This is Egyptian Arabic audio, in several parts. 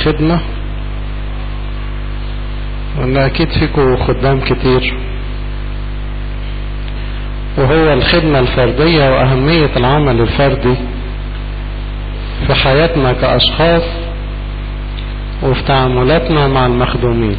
الخدمة وان اكيد فيكم خدام كتير وهو الخدمة الفردية واهمية العمل الفردي في حياتنا كاشخاص وفي تعاملاتنا مع المخدومين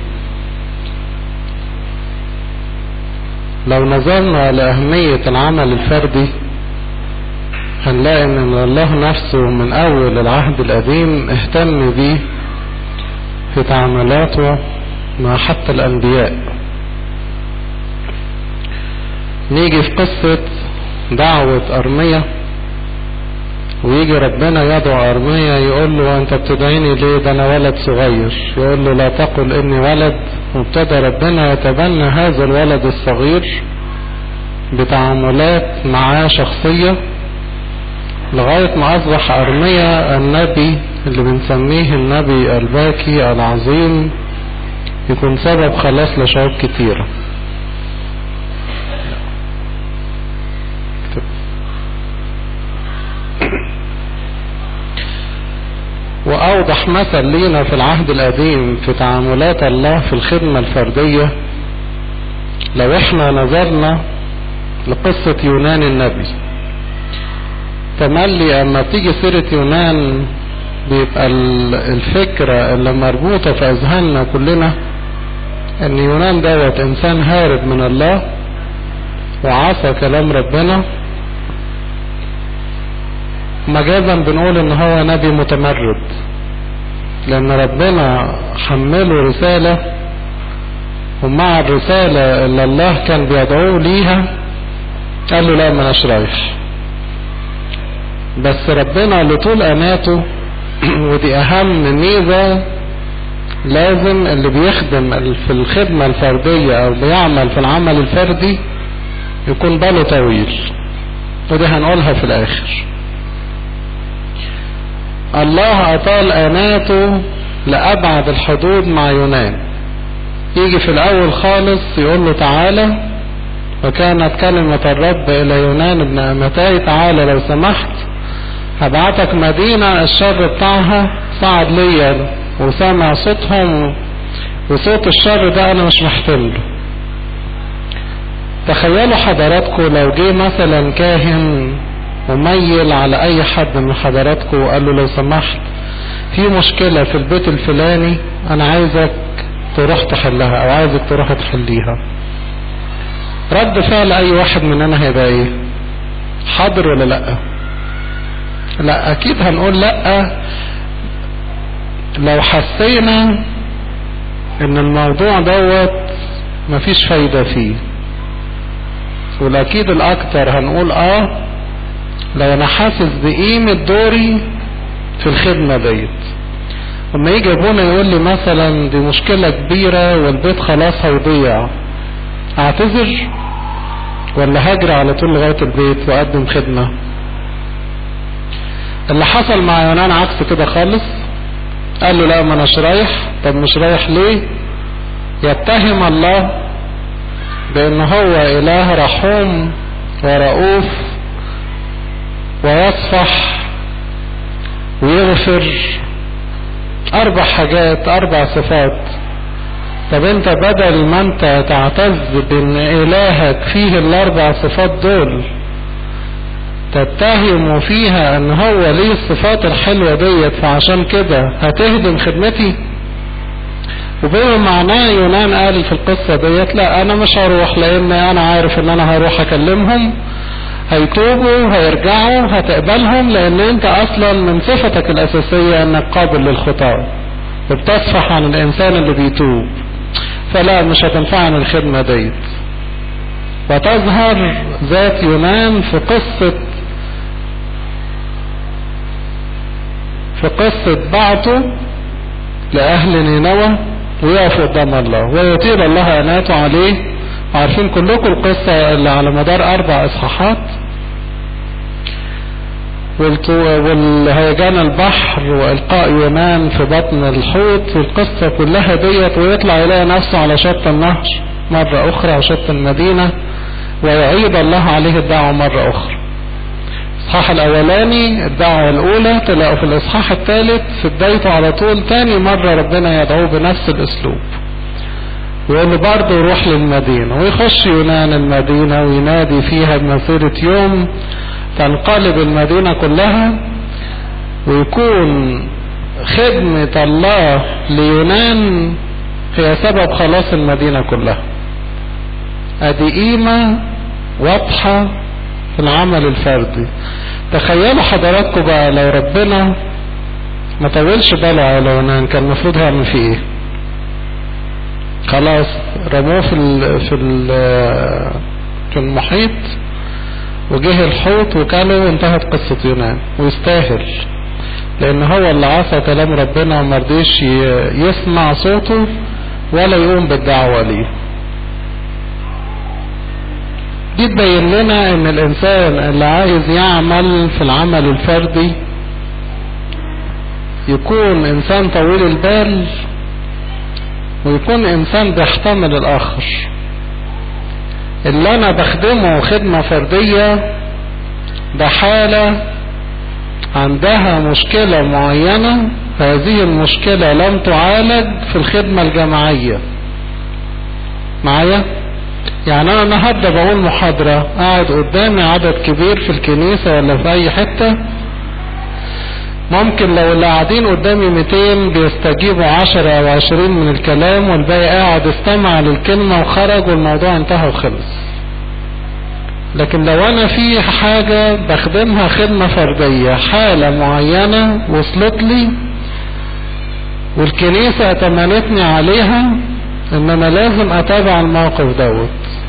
لو نظرنا لأهمية العمل الفردي هنلاقي ان الله نفسه من اول العهد القديم اهتم بيه في تعاملاته مع حتى الانبياء نيجي في قصة دعوة ارمية ويجي ربنا يدعو ارمية يقول له انت بتدعيني ليه ده انا ولد صغير يقول له لا تقل اني ولد وابتدى ربنا يتبنى هذا الولد الصغير بتعاملات معاه شخصية لغاية ما أصبح أرميا النبي اللي بنسميه النبي الباكي العظيم يكون سبب خلاص لشعوب كتيرة وأوضح مثل لينا في العهد القديم في تعاملات الله في الخدمة الفردية لو احنا نظرنا لقصة يونان النبي تملي اما تيجي سيرة يونان بيبقى الفكرة اللي مربوطة في اذهاننا كلنا ان يونان دوت انسان هارب من الله وعصى كلام ربنا مجازا بنقول ان هو نبي متمرد لان ربنا حمله رسالة ومع الرسالة اللي الله كان بيدعوه ليها قال له لا ما اناش رايح بس ربنا لطول اناته ودي اهم ميزة لازم اللي بيخدم في الخدمة الفردية او بيعمل في العمل الفردي يكون باله طويل ودي هنقولها في الاخر الله اطال اناته لابعد الحدود مع يونان يجي في الاول خالص يقول له تعالى وكانت كلمة الرب الى يونان ابن امتاي تعالى لو سمحت هبعتك مدينة الشر بتاعها صعد ليا وسامع صوتهم وصوت الشر ده انا مش محتمله تخيلوا حضراتكم لو جه مثلا كاهن وميل على اي حد من حضراتكم وقال له لو سمحت في مشكلة في البيت الفلاني انا عايزك تروح تحلها او عايزك تروح تحليها رد فعل اي واحد مننا هيبقى ايه حاضر ولا لا لا اكيد هنقول لا لو حسينا ان الموضوع دوت مفيش فايدة فيه والاكيد الاكتر هنقول اه لو انا حاسس بقيمة دوري في الخدمة ديت لما يجي ابونا يقول لي مثلا دي مشكلة كبيرة والبيت خلاص هيضيع اعتذر ولا هجري على طول لغاية البيت واقدم خدمة اللي حصل مع يونان عكس كده خالص قال له لا ما اناش رايح طب مش رايح ليه يتهم الله بان هو اله رحوم ورؤوف ويصفح ويغفر اربع حاجات اربع صفات طب انت بدل ما انت تعتز بان الهك فيه الاربع صفات دول تتهم فيها ان هو ليه الصفات الحلوة ديت فعشان كده هتهدم خدمتي وبما معناه يونان قال في القصة ديت لا انا مش هروح لان انا عارف ان انا هروح اكلمهم هيتوبوا هيرجعوا هتقبلهم لان انت اصلا من صفتك الاساسية انك قابل للخطاة وبتصفح عن الانسان اللي بيتوب فلا مش هتنفعني الخدمة ديت وتظهر ذات يونان في قصة في قصة بعته لأهل نينوى ويقف قدام الله ويطيل الله أناته عليه عارفين كلكم القصة اللي على مدار أربع إصحاحات والهيجان البحر وإلقاء يونان في بطن الحوت والقصة كلها ديت ويطلع يلاقي نفسه على شط النهر مرة أخرى وشط المدينة ويعيد الله عليه الدعوة مرة أخرى الاصحاح الاولاني الدعوة الاولى تلاقوا في الاصحاح الثالث في بدايته على طول تاني مرة ربنا يدعوه بنفس الاسلوب ويقول له برضه روح للمدينة ويخش يونان المدينة وينادي فيها بمسيرة يوم تنقلب المدينة كلها ويكون خدمة الله ليونان هي سبب خلاص المدينة كلها ادي قيمة واضحة في العمل الفردي تخيلوا حضراتكم بقى لو ربنا ما طولش باله على يونان كان المفروض هيعمل فيه ايه خلاص رموه في ال في ال في المحيط وجه الحوت وكله وانتهت قصة يونان ويستاهل لان هو اللي عصى كلام ربنا ومرضيش يسمع صوته ولا يقوم بالدعوة ليه دي تبين لنا ان الانسان اللي عايز يعمل في العمل الفردي يكون انسان طويل البال ويكون انسان بيحتمل الاخر اللي انا بخدمه خدمة فردية ده حالة عندها مشكلة معينة هذه المشكلة لم تعالج في الخدمة الجماعية معايا يعني انا النهارده بقول محاضرة قاعد قدامي عدد كبير في الكنيسة ولا في اي حتة ممكن لو اللي قاعدين قدامي 200 بيستجيبوا 10 او 20 من الكلام والباقي قاعد استمع للكلمة وخرج والموضوع انتهى وخلص لكن لو انا في حاجة بخدمها خدمة فردية حالة معينة وصلت لي والكنيسة اتمنتني عليها ان انا لازم اتابع الموقف دوت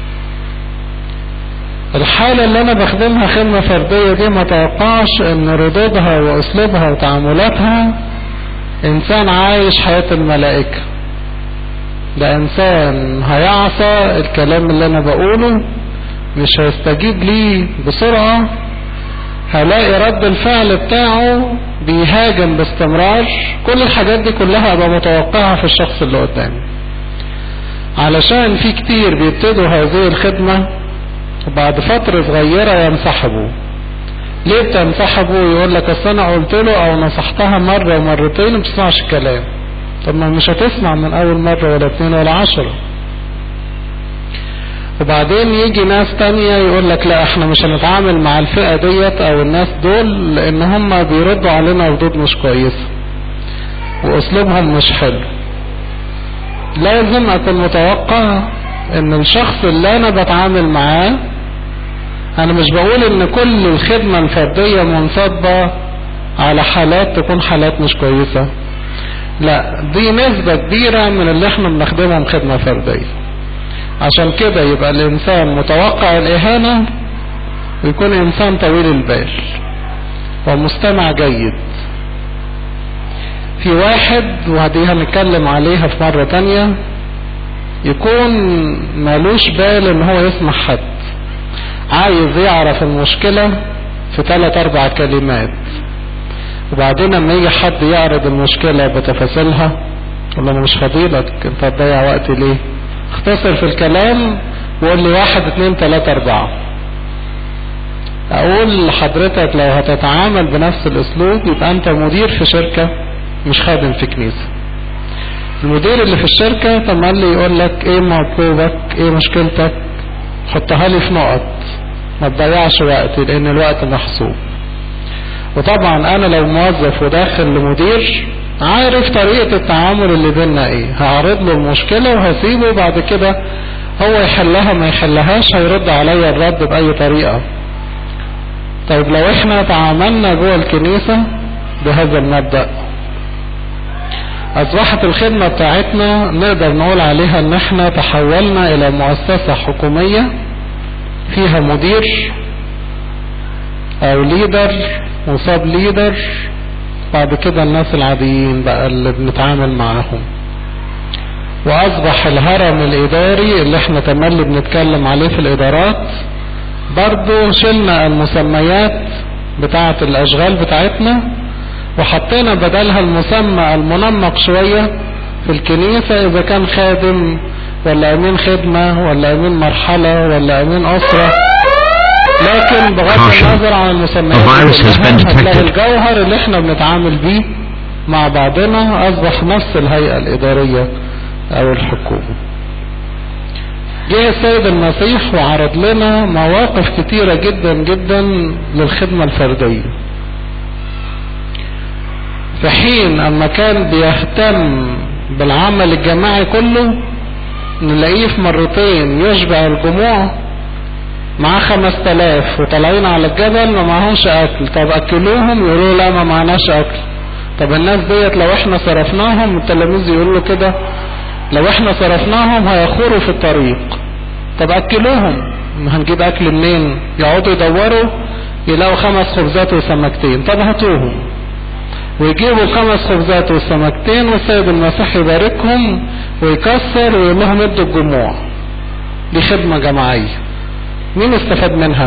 الحالة اللي انا بخدمها خدمة فردية دي ما توقعش ان ردودها واسلوبها وتعاملاتها انسان عايش حياة الملائكة ده انسان هيعصى الكلام اللي انا بقوله مش هيستجيب ليه بسرعة هلاقي رد الفعل بتاعه بيهاجم باستمرار كل الحاجات دي كلها ابقى متوقعها في الشخص اللي قدامي علشان في كتير بيبتدوا هذه الخدمة وبعد فترة صغيرة ينسحبوا ليه بتنسحبوا يقول لك اصل انا قلت له او نصحتها مرة ومرتين ما بتسمعش الكلام طب ما مش هتسمع من اول مرة ولا اتنين ولا عشرة وبعدين يجي ناس تانية يقول لك لا احنا مش هنتعامل مع الفئة ديت او الناس دول لان هم بيردوا علينا ردود مش كويسة واسلوبهم مش حلو لازم اكون متوقع ان الشخص اللي انا بتعامل معاه انا مش بقول ان كل الخدمة الفردية منصبة على حالات تكون حالات مش كويسة لا دي نسبة كبيرة من اللي احنا بنخدمهم خدمة فردية عشان كده يبقى الانسان متوقع الاهانة ويكون انسان طويل البال ومستمع جيد في واحد وهدي هنتكلم عليها في مرة تانية يكون مالوش بال ان هو يسمع حد عايز يعرف المشكلة في ثلاث اربع كلمات وبعدين لما يجي حد يعرض المشكلة بتفاصيلها يقول انا مش فاضيلك انت هتضيع وقت ليه اختصر في الكلام وقول لي واحد اتنين تلاتة اربعة اقول لحضرتك لو هتتعامل بنفس الاسلوب يبقى انت مدير في شركة مش خادم في كنيسة المدير اللي في الشركة تملي يقول لك ايه مطلوبك ايه مشكلتك حطها لي في نقط ما تضيعش وقتي لان الوقت محسوب وطبعا انا لو موظف وداخل لمدير عارف طريقة التعامل اللي بينا ايه هعرض له المشكلة وهسيبه بعد كده هو يحلها ما يحلهاش هيرد عليا الرد بأي طريقة طيب لو احنا تعاملنا جوه الكنيسة بهذا المبدأ اصبحت الخدمة بتاعتنا نقدر نقول عليها ان احنا تحولنا الى مؤسسة حكومية فيها مدير او ليدر وساب ليدر بعد كده الناس العاديين بقى اللي بنتعامل معاهم واصبح الهرم الاداري اللي احنا تملي بنتكلم عليه في الادارات برضو شلنا المسميات بتاعة الاشغال بتاعتنا وحطينا بدلها المسمى المنمق شوية في الكنيسة اذا كان خادم ولا امين خدمة ولا امين مرحلة ولا امين اسرة لكن بغض Caution. النظر عن المسميات A virus has كلها، been هتلاقي detected. الجوهر اللي احنا بنتعامل بيه مع بعضنا اصبح نفس الهيئة الادارية او الحكومة جه السيد المسيح وعرض لنا مواقف كتيرة جدا جدا للخدمة الفردية في حين اما كان بيهتم بالعمل الجماعي كله نلاقيه في مرتين يشبع الجموع معاه خمس تلاف وطالعين على الجبل ما معهمش اكل طب اكلوهم يقولوا لا ما معناش اكل طب الناس ديت لو احنا صرفناهم التلاميذ يقولوا كده لو احنا صرفناهم هيخوروا في الطريق طب اكلوهم ما هنجيب اكل منين يقعدوا يدوروا يلاقوا خمس خبزات وسمكتين طب هاتوهم ويجيبوا الخمس خبزات والسمكتين والسيد المسيح يباركهم ويكسر ويقول لهم ادوا الجموع دي خدمة جماعية مين استفاد منها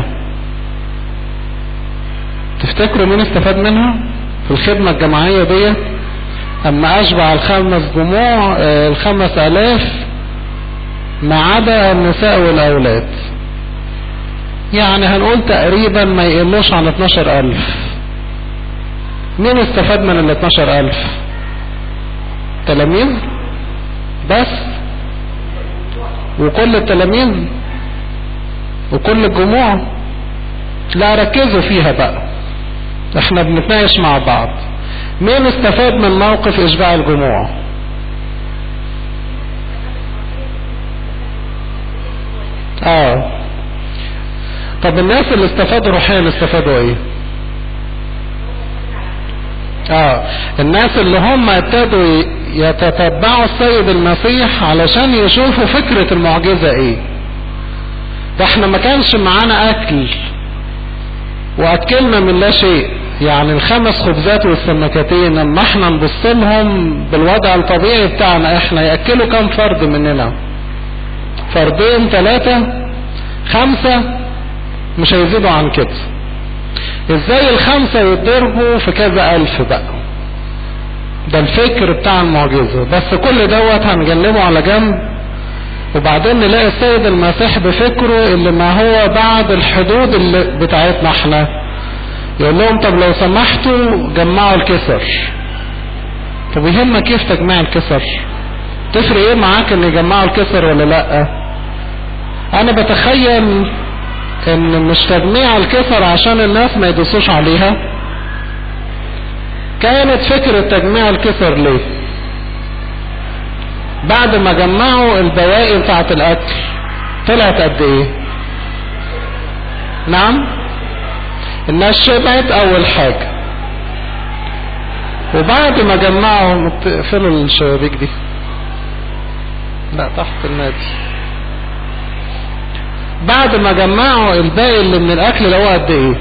تفتكروا مين استفاد منها في الخدمة الجماعية دي اما اشبع الخمس جموع آه، الخمس الاف ما عدا النساء والاولاد يعني هنقول تقريبا ما يقلوش عن 12 الف مين استفاد من ال 12 الف تلاميذ بس وكل التلاميذ وكل الجموع لا ركزوا فيها بقى احنا بنتناقش مع بعض مين استفاد من موقف اشباع الجموع اه طب الناس اللي استفادوا روحيا استفادوا ايه اه الناس اللي هم ابتدوا يتتبعوا السيد المسيح علشان يشوفوا فكرة المعجزة ايه ده احنا ما كانش معانا اكل واكلنا من لا شيء يعني الخمس خبزات والسمكتين اما احنا نبص لهم بالوضع الطبيعي بتاعنا احنا ياكلوا كم فرد مننا فردين ثلاثة خمسة مش هيزيدوا عن كده ازاي الخمسة يتضربوا في كذا الف بقى ده الفكر بتاع المعجزة بس كل دوت هنجنبه على جنب وبعدين نلاقي السيد المسيح بفكره اللي ما هو بعد الحدود اللي بتاعتنا احنا يقول لهم طب لو سمحتوا جمعوا الكسر طب يهمك كيف تجمع الكسر تفرق ايه معاك ان يجمعوا الكسر ولا لا انا بتخيل ان مش تجميع الكسر عشان الناس ما يدوسوش عليها كانت فكرة تجميع الكسر ليه بعد ما جمعوا البواقي بتاعت الاكل طلعت قد ايه نعم الناس شبعت اول حاجة وبعد ما جمعوا تقفلوا الشبابيك دي لا تحت النادي بعد ما جمعوا الباقي اللي من الاكل اللي هو قد ايه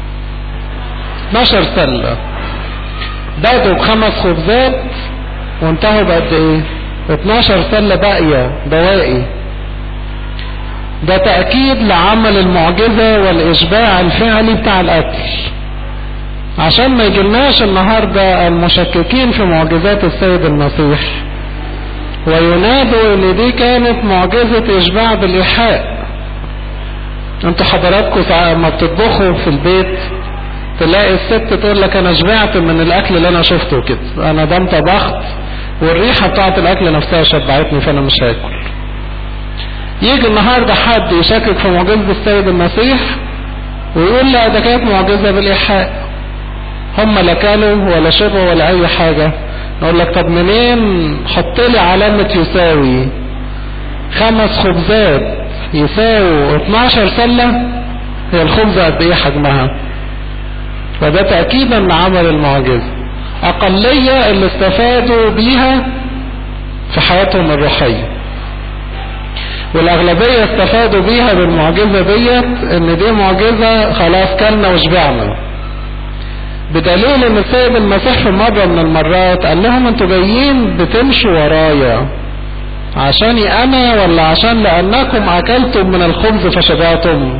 12 سلة بدوا بخمس خبزات وانتهوا بقد ايه 12 سلة باقية بواقي ده تأكيد لعمل المعجزة والإشباع الفعلي بتاع الأكل عشان ما يجلناش النهاردة المشككين في معجزات السيد المسيح وينادوا ان دي كانت معجزة اشباع بالايحاء انتوا حضراتكم ساعة ما بتطبخوا في البيت تلاقي الست تقول لك انا شبعت من الاكل اللي انا شفته كده انا دام طبخت والريحة بتاعت الاكل نفسها شبعتني فانا مش هاكل يجي النهاردة حد يشكك في معجزة السيد المسيح ويقول لا ده كانت معجزة بالايحاء هم لا كانوا ولا شربوا ولا اي حاجة نقول لك طب منين حط لي علامة يساوي خمس خبزات يساووا 12 سلة هي الخبزة قد ايه حجمها وده تأكيدا لعمل المعجزة أقلية اللي استفادوا بيها في حياتهم الروحية والأغلبية استفادوا بيها بالمعجزة ديت إن دي معجزة خلاص كلنا وشبعنا بدليل ان السيد المسيح في مرة من المرات قال لهم انتوا جايين بتمشوا ورايا عشاني انا ولا عشان لانكم اكلتم من الخبز فشبعتم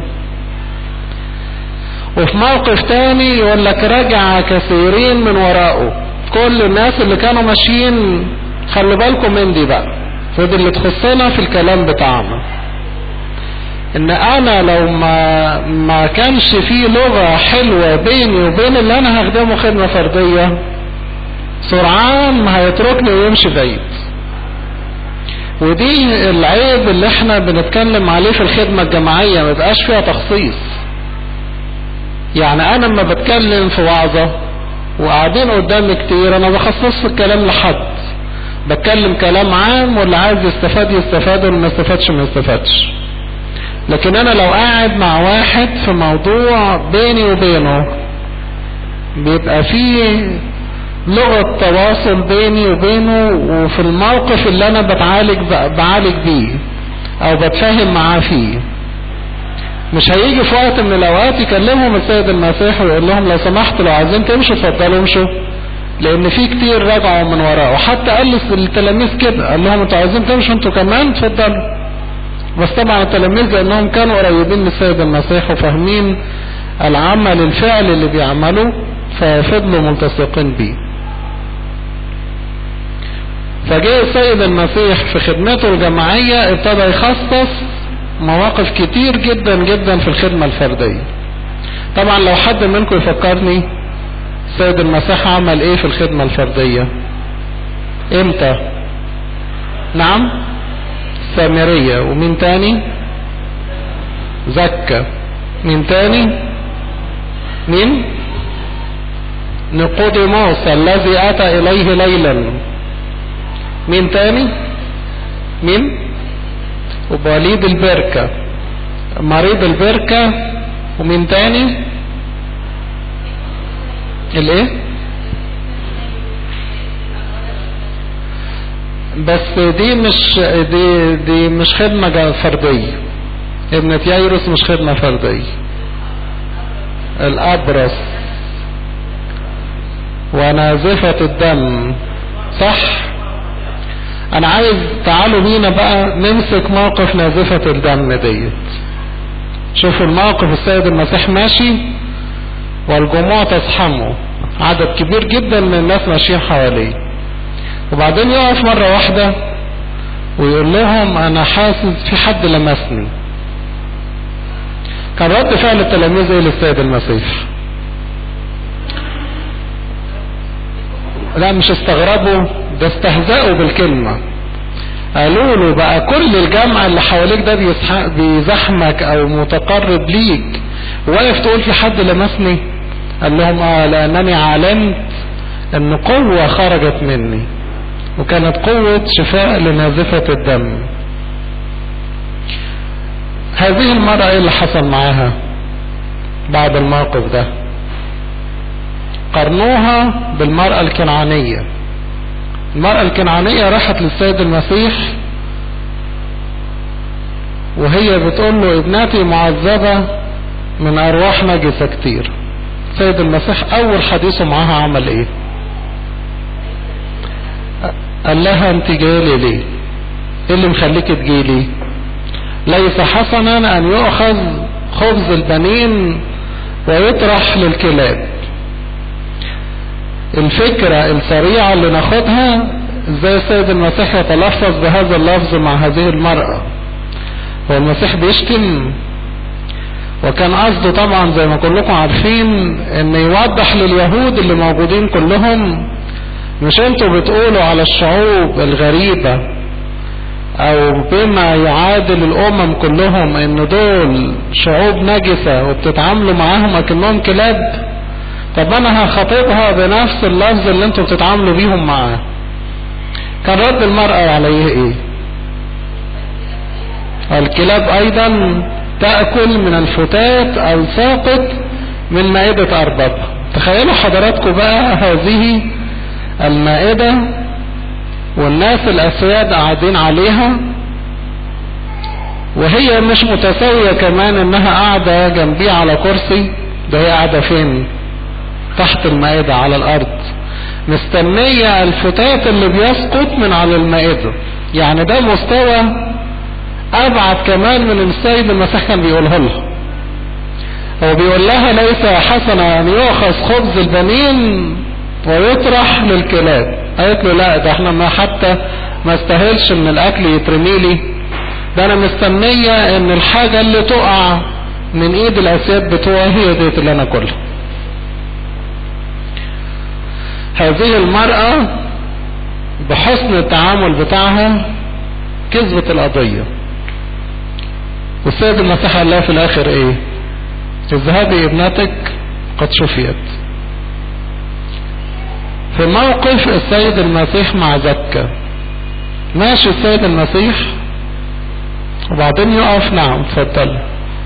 وفي موقف تاني يقول لك رجع كثيرين من وراءه كل الناس اللي كانوا ماشيين خلي بالكم من دي بقى فدي اللي تخصنا في الكلام بتاعنا ان انا لو ما ما كانش في لغة حلوة بيني وبين اللي انا هخدمه خدمة فردية سرعان ما هيتركني ويمشي بعيد ودي العيب اللي احنا بنتكلم عليه في الخدمة الجماعية ما بقاش فيها تخصيص يعني انا لما بتكلم في وعظة وقاعدين قدامي كتير انا بخصص الكلام لحد بتكلم كلام عام واللي عايز يستفاد يستفاد واللي ما يستفادش ما يستفادش لكن انا لو قاعد مع واحد في موضوع بيني وبينه بيبقى فيه لغة تواصل بيني وبينه وفي الموقف اللي انا بتعالج بعالج بيه او بتفاهم معاه فيه مش هيجي في وقت من الاوقات يكلمهم السيد المسيح ويقول لهم لو سمحتوا لو عايزين تمشوا اتفضلوا امشوا لان في كتير رجعوا من وراه وحتى قال للتلاميذ كده قال لهم انتوا عايزين تمشوا انتوا كمان اتفضلوا بس طبعا التلاميذ لانهم كانوا قريبين من السيد المسيح وفاهمين العمل الفعل اللي بيعملوه ففضلوا ملتصقين بيه فجاء السيد المسيح في خدمته الجماعية ابتدى يخصص مواقف كتير جدا جدا في الخدمة الفردية طبعا لو حد منكم يفكرني السيد المسيح عمل ايه في الخدمة الفردية امتى نعم سامرية ومين تاني زكا مين تاني مين نقوديموس الذي اتى اليه ليلا مين تاني مين وبوليد البركة مريض البركة ومين تاني الايه بس دي مش دي دي مش خدمة فردية ابنة يايروس مش خدمة فردية الأبرص ونازفة الدم صح انا عايز تعالوا بينا بقى نمسك موقف نازفة الدم ديت شوفوا الموقف السيد المسيح ماشي والجموع تزحمه عدد كبير جدا من الناس ماشيين حواليه وبعدين يقف مرة واحدة ويقول لهم انا حاسس في حد لمسني كان رد فعل التلاميذ ايه للسيد المسيح لا مش استغربوا ده استهزأوا بالكلمة قالوا له بقى كل الجمع اللي حواليك ده بيزحمك او متقرب ليك واقف تقول في حد لمسني قال لهم اه لانني علمت ان قوة خرجت مني وكانت قوة شفاء لنازفة الدم هذه المرأة ايه اللي حصل معاها بعد الموقف ده قرنوها بالمرأة الكنعانية المرأة الكنعانية راحت للسيد المسيح وهي بتقول له ابنتي معذبة من ارواح نجسة كتير السيد المسيح اول حديثه معاها عمل ايه قال لها انت جايلي ليه ايه اللي مخليك تجيلي ليس حسنا ان يؤخذ خبز البنين ويطرح للكلاب الفكرة السريعة اللي ناخدها ازاي السيد المسيح يتلفظ بهذا اللفظ مع هذه المرأة هو المسيح بيشتم وكان قصده طبعا زي ما كلكم عارفين ان يوضح لليهود اللي موجودين كلهم مش انتوا بتقولوا على الشعوب الغريبة او بما يعادل الامم كلهم ان دول شعوب نجسة وبتتعاملوا معاهم اكنهم كلاب طب انا هخاطبها بنفس اللفظ اللي انتوا بتتعاملوا بيهم معاه كان رد المرأة عليه ايه الكلاب ايضا تأكل من الفتات الساقط من مائدة اربابها تخيلوا حضراتكم بقى هذه المائدة والناس الاسياد قاعدين عليها وهي مش متساوية كمان انها قاعدة جنبيه على كرسي ده هي قاعدة فين تحت المائدة على الارض مستنية الفتات اللي بيسقط من على المائدة يعني ده مستوى ابعد كمان من السيد المسيح كان بيقوله لها هو بيقول لها ليس حسنا ان يؤخذ خبز البنين ويطرح للكلاب قالت له لا ده احنا ما حتى ما استاهلش ان الاكل يترمي لي ده انا مستنية ان الحاجة اللي تقع من ايد الاسياد بتوعي هي ديت اللي انا كلها هذه المرأة بحسن التعامل بتاعها كذبت القضية والسيد المسيح قال لها في الاخر ايه اذهبي ابنتك قد شفيت في موقف السيد المسيح مع زكا ماشي السيد المسيح وبعدين يقف نعم اتفضل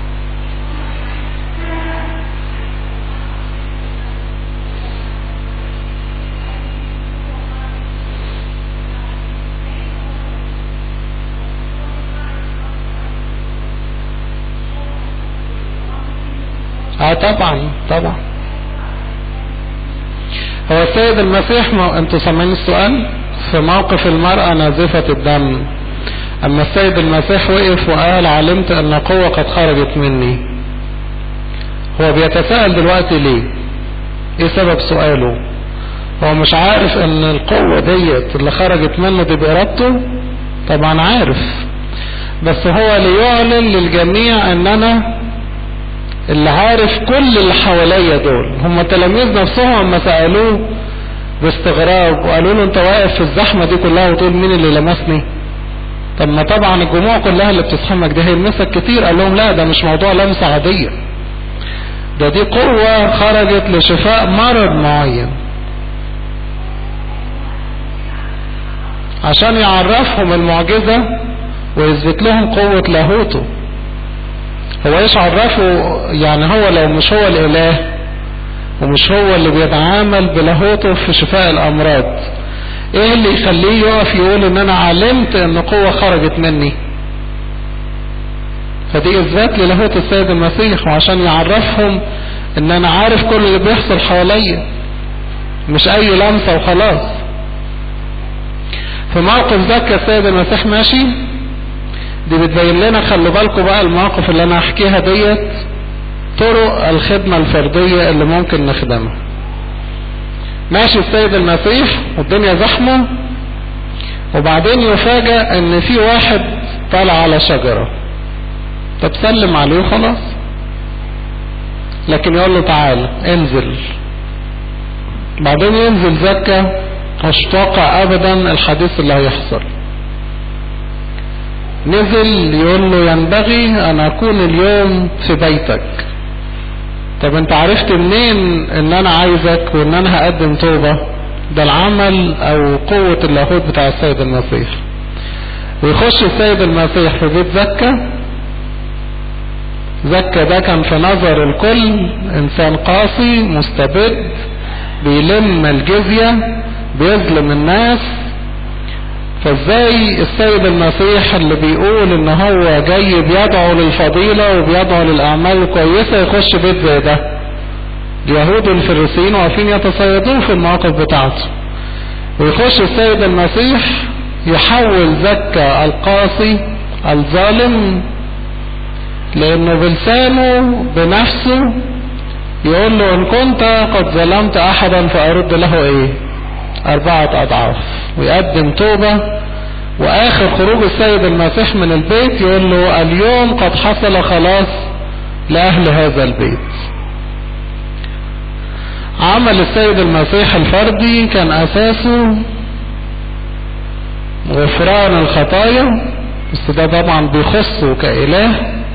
اه طبعا طبعا هو السيد المسيح ما انتوا سامعين السؤال في موقف المرأة نازفة الدم اما السيد المسيح وقف وقال علمت ان قوة قد خرجت مني هو بيتساءل دلوقتي ليه ايه سبب سؤاله هو مش عارف ان القوة ديت اللي خرجت منه دي بارادته طبعا عارف بس هو ليعلن للجميع ان انا اللي عارف كل اللي حواليا دول هم التلاميذ نفسهم لما سألوه باستغراب وقالوا له انت واقف في الزحمة دي كلها وتقول مين اللي لمسني طب ما طبعا الجموع كلها اللي بتزحمك دي هيلمسك كتير قال لهم لا ده مش موضوع لمسة عادية ده دي قوة خرجت لشفاء مرض معين عشان يعرفهم المعجزة ويثبت لهم قوة لاهوته هو ايش عرفه يعني هو لو مش هو الاله ومش هو اللي بيتعامل بلاهوته في شفاء الامراض ايه اللي يخليه يقف يقول ان انا علمت ان قوة خرجت مني فدي اثبات للاهوت السيد المسيح وعشان يعرفهم ان انا عارف كل اللي بيحصل حواليا مش اي لمسة وخلاص في موقف ذاك السيد المسيح ماشي دي بتبين لنا خلوا بالكم بقى المواقف اللي انا احكيها ديت طرق الخدمة الفردية اللي ممكن نخدمها ماشي السيد المسيح والدنيا زحمة وبعدين يفاجأ ان في واحد طالع على شجرة طب سلم عليه وخلاص لكن يقول له تعالى انزل بعدين ينزل زكا مش توقع ابدا الحديث اللي هيحصل نزل يقول له ينبغي ان اكون اليوم في بيتك طب انت عرفت منين ان انا عايزك وان انا هقدم توبة ده العمل او قوة اللاهوت بتاع السيد المسيح ويخش السيد المسيح في بيت زكا زكا ده كان في نظر الكل انسان قاسي مستبد بيلم الجزية بيظلم الناس فازاي السيد المسيح اللي بيقول ان هو جاي بيدعو للفضيلة وبيدعو للاعمال الكويسة يخش بيت زي ده اليهود والفريسيين واقفين يتصيدون في المواقف بتاعته ويخش السيد المسيح يحول زكا القاسي الظالم لانه بلسانه بنفسه يقول له ان كنت قد ظلمت احدا فارد له ايه اربعة اضعاف ويقدم توبة واخر خروج السيد المسيح من البيت يقول له اليوم قد حصل خلاص لاهل هذا البيت عمل السيد المسيح الفردي كان اساسه غفران الخطايا بس ده طبعا بيخصه كاله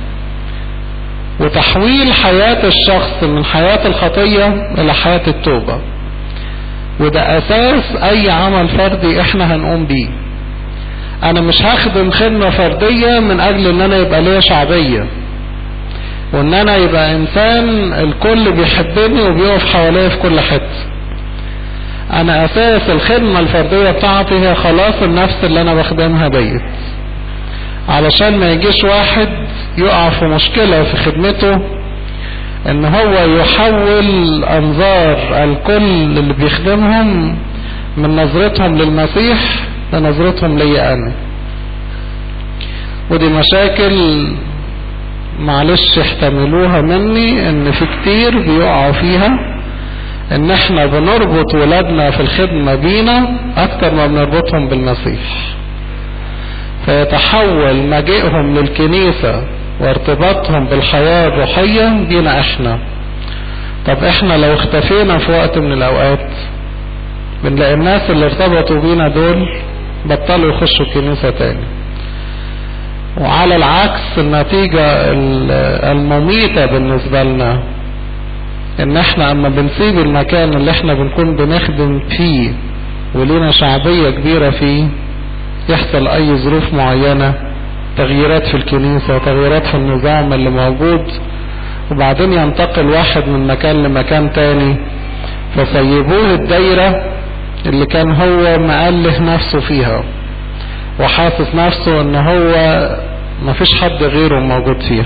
وتحويل حياة الشخص من حياة الخطية الى حياة التوبة وده اساس اي عمل فردي احنا هنقوم بيه انا مش هخدم خدمة فردية من اجل ان انا يبقى ليا شعبية وان انا يبقى انسان الكل بيحبني وبيقف حواليا في كل حتة انا اساس الخدمة الفردية بتاعتي هي خلاص النفس اللي انا بخدمها ديت علشان ما يجيش واحد يقع في مشكلة في خدمته ان هو يحول انظار الكل اللي بيخدمهم من نظرتهم للمسيح لنظرتهم لي انا ودي مشاكل معلش احتملوها مني ان في كتير بيقعوا فيها ان احنا بنربط ولادنا في الخدمة بينا اكتر ما بنربطهم بالمسيح فيتحول مجيئهم للكنيسة وارتباطهم بالحياة الروحية بينا احنا طب احنا لو اختفينا في وقت من الاوقات بنلاقي الناس اللي ارتبطوا بينا دول بطلوا يخشوا الكنيسة تاني وعلى العكس النتيجة المميتة بالنسبة لنا ان احنا اما بنسيب المكان اللي احنا بنكون بنخدم فيه ولينا شعبية كبيرة فيه يحصل اي ظروف معينة تغييرات في الكنيسة تغييرات في النظام اللي موجود وبعدين ينتقل واحد من مكان لمكان تاني فسيبوه الدايرة اللي كان هو مأله نفسه فيها وحاسس نفسه ان هو مفيش حد غيره موجود فيها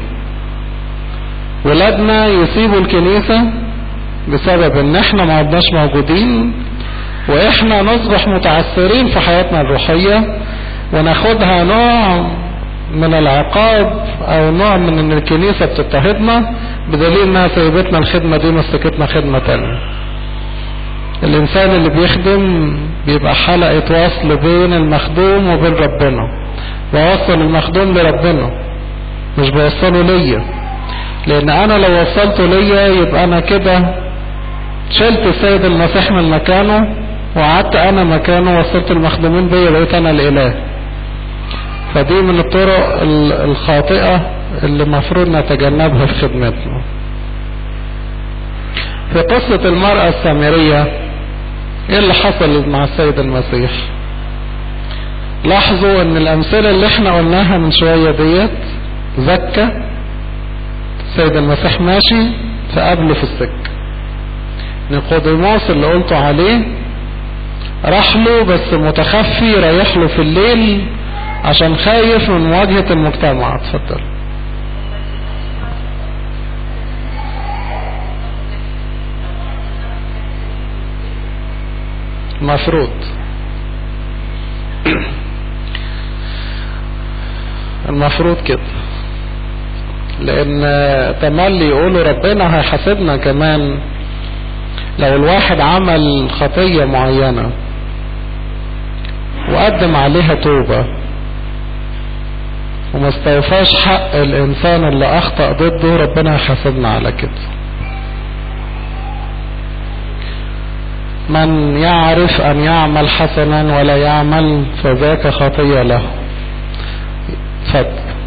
ولادنا يسيبوا الكنيسة بسبب ان احنا ما عدناش موجودين واحنا نصبح متعثرين في حياتنا الروحية وناخدها نوع من العقاب او نوع من ان الكنيسة بتضطهدنا بدليل انها سيبتنا الخدمة دي مسكتنا خدمة تانية الانسان اللي بيخدم بيبقى حلقة وصل بين المخدوم وبين ربنا بوصل المخدوم لربنا مش بوصله ليا لان انا لو وصلته ليا يبقى انا كده شلت السيد المسيح من مكانه وقعدت انا مكانه وصلت المخدومين بيا بقيت انا الاله فدي من الطرق الخاطئة اللي المفروض نتجنبها في خدمتنا في قصة المرأة السامرية ايه اللي حصل مع السيد المسيح لاحظوا ان الامثلة اللي احنا قلناها من شوية ديت زكة السيد المسيح ماشي فقابله في السكة نيقوديموس اللي قلته عليه راح له بس متخفي رايح له في الليل عشان خايف من مواجهة المجتمع اتفضل مفروض المفروض كده لان تملي يقولوا ربنا هيحاسبنا كمان لو الواحد عمل خطية معينة وقدم عليها توبة وما استوفاش حق الانسان اللي اخطأ ضده ربنا يحاسبنا على كده من يعرف ان يعمل حسنا ولا يعمل فذاك خطية له اتفضل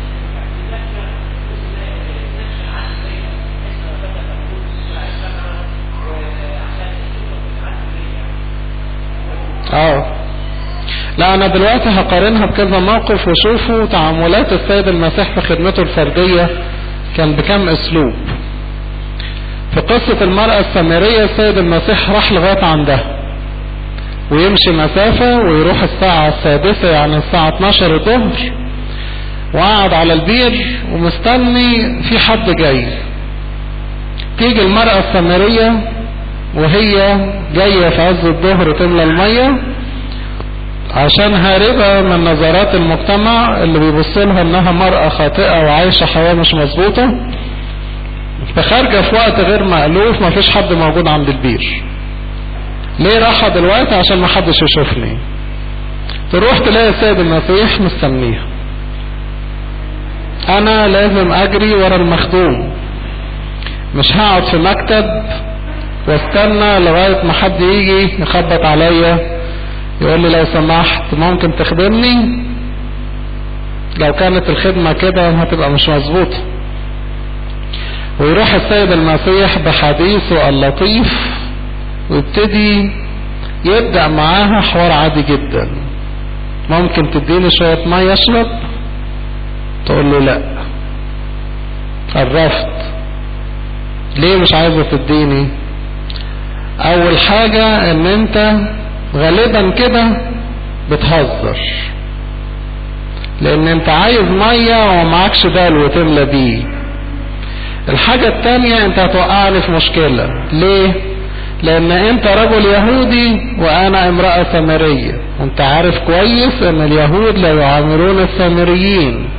اه لا انا دلوقتي هقارنها بكذا موقف وشوفوا تعاملات السيد المسيح في خدمته الفردية كان بكم اسلوب في قصة المرأة السامرية السيد المسيح راح لغاية عندها ويمشي مسافة ويروح الساعة السادسة يعني الساعة 12 الظهر وقعد على البير ومستني في حد جاي تيجي المرأة السامرية وهي جاية في عز الظهر تملى المية عشان هاربة من نظرات المجتمع اللي بيبص لها انها مرأة خاطئة وعايشة حياة مش مظبوطة فخارجة في وقت غير مألوف ما فيش حد موجود عند البير ليه راحة دلوقتي عشان ما حدش يشوفني تروح تلاقي السيد المسيح مستنيها انا لازم اجري ورا المخدوم مش هقعد في مكتب واستنى لغاية ما حد يجي يخبط عليا يقول لي لو سمحت ممكن تخدمني لو كانت الخدمة كده هتبقى مش مظبوطة ويروح السيد المسيح بحديثه اللطيف ويبتدي يبدأ معاها حوار عادي جدا ممكن تديني شوية مية اشرب تقول له لا الرفض ليه مش عايزة تديني اول حاجة ان انت غالبا كده بتهزر لان انت عايز مية ومعكش بال وتملى بيه الحاجة التانية انت هتوقعني في مشكلة ليه لان انت رجل يهودي وانا امرأة سامرية وانت عارف كويس ان اليهود لا يعاملون السامريين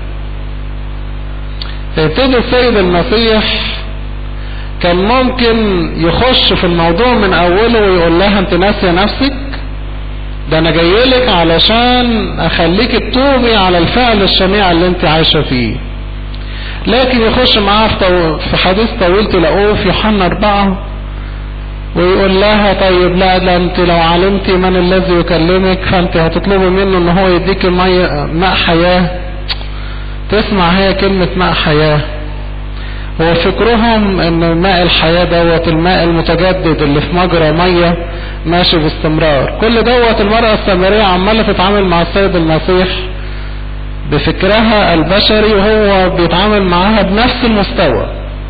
فيبتدي السيد المسيح كان ممكن يخش في الموضوع من اوله ويقول لها انت ناسية نفسك ده انا جايلك علشان اخليك تتوبي على الفعل الشنيع اللي انت عايشة فيه لكن يخش معاه في حديث طويل تلاقوه في يوحنا أربعة ويقول لها طيب لا لا انت لو علمتي من الذي يكلمك فانت هتطلبي منه ان هو يديك ماء حياة تسمع هي كلمة ماء حياة هو فكرهم ان ماء الحياة دوت الماء المتجدد اللي في مجرى مية ماشي باستمرار كل دوت المرأة السامرية عمالة تتعامل مع السيد المسيح بفكرها البشري وهو بيتعامل معاها بنفس المستوى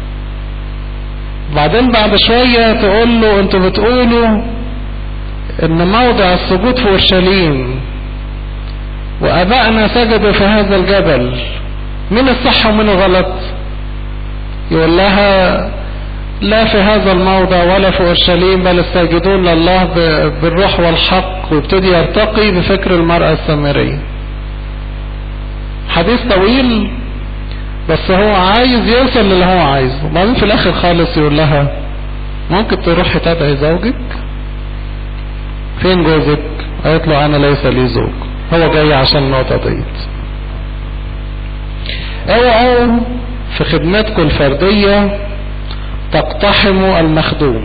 بعدين بعد شوية تقول له انتوا بتقولوا ان موضع السجود في اورشليم وابائنا سجدوا في هذا الجبل مين الصح ومين الغلط يقول لها لا في هذا الموضع ولا في اورشليم بل الساجدون لله بالروح والحق ويبتدي يرتقي بفكر المرأة السامرية حديث طويل بس هو عايز يوصل للي هو عايزه وبعدين في الاخر خالص يقول لها ممكن تروحي تدعي زوجك فين جوزك قالت له انا ليس لي زوج هو جاي عشان النقطة ديت اوعوا في خدمتكم الفردية تقتحموا المخدوم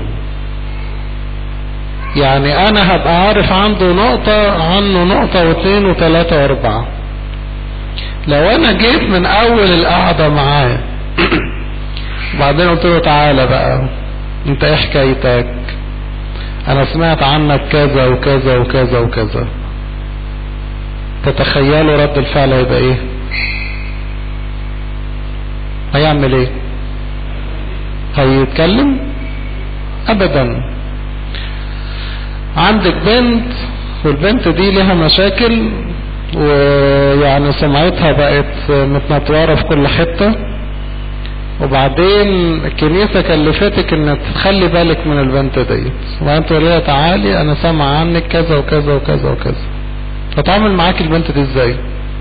يعني انا هبقى عارف عنده نقطة عنه نقطة واثنين وثلاثة واربعة لو انا جيت من اول القعدة معاه وبعدين قلت له تعالى بقى انت ايه حكايتك انا سمعت عنك كذا وكذا وكذا وكذا تتخيلوا رد الفعل هيبقى ايه هيعمل ايه هيتكلم ابدا عندك بنت والبنت دي لها مشاكل ويعني سمعتها بقت متنطوره في كل حته وبعدين الكنيسة كلفتك انك تخلي بالك من البنت ديت وانت تقول لها تعالي انا سامع عنك كذا وكذا وكذا وكذا هتعمل معاك البنت دي ازاي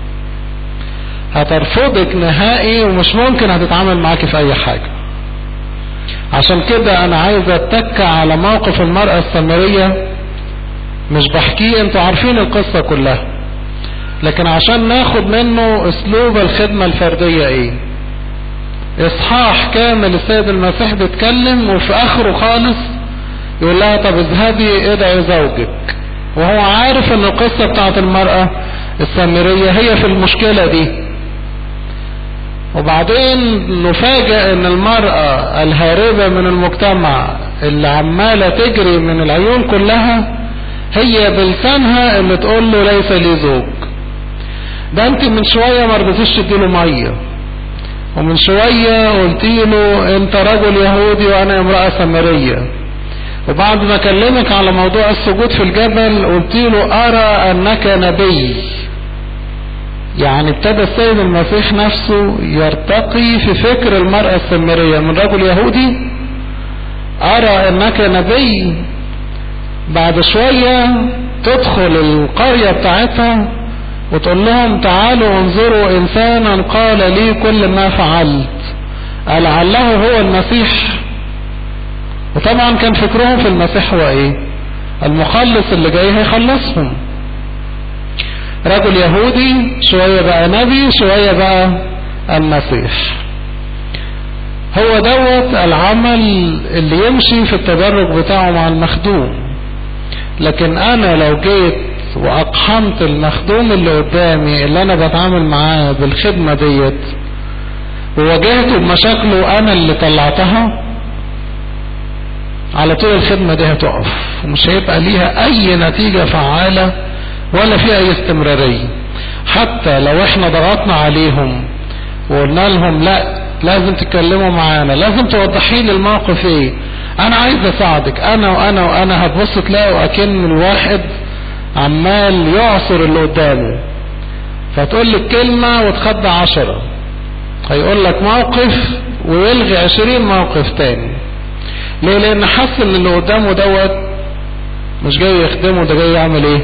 هترفضك نهائي ومش ممكن هتتعامل معاك في اي حاجة عشان كده انا عايز اتك على موقف المرأة السامرية مش بحكيه انتوا عارفين القصة كلها لكن عشان ناخد منه اسلوب الخدمة الفردية ايه اصحاح كامل السيد المسيح بيتكلم وفي اخره خالص يقول لها طب اذهبي ادعي زوجك وهو عارف ان القصة بتاعت المرأة السامرية هي في المشكلة دي وبعدين نفاجئ ان المرأة الهاربة من المجتمع اللي عمالة تجري من العيون كلها هي بلسانها اللي تقول له ليس لي زوج ده انت من شوية ما رضيتيش تديله ميه ومن شوية قلت له انت رجل يهودي وانا امرأة سامرية وبعد ما اكلمك على موضوع السجود في الجبل قلت له ارى انك نبي يعني ابتدى السيد المسيح نفسه يرتقي في فكر المرأة السامرية من رجل يهودي ارى انك نبي بعد شوية تدخل القرية بتاعتها وتقول لهم تعالوا انظروا انسانا قال لي كل ما فعلت لعله هو المسيح وطبعا كان فكرهم في المسيح هو ايه المخلص اللي جاي هيخلصهم رجل يهودي شوية بقى نبي شوية بقى المسيح هو دوت العمل اللي يمشي في التدرج بتاعه مع المخدوم لكن انا لو جيت واقحمت المخدوم اللي قدامي اللي انا بتعامل معاه بالخدمة ديت وواجهته بمشاكله انا اللي طلعتها على طول الخدمة دي هتقف ومش هيبقى ليها اي نتيجة فعالة ولا فيها اي استمرارية حتى لو احنا ضغطنا عليهم وقلنا لهم لا لازم تتكلموا معانا لازم توضحي لي الموقف ايه انا عايز اساعدك انا وانا وانا هتبص تلاقوا اكن الواحد عمال يعصر اللي قدامه فتقول لك كلمة وتخد عشرة هيقول لك موقف ويلغي عشرين موقف تاني ليه لان حس ان اللي قدامه دوت مش جاي يخدمه ده جاي يعمل ايه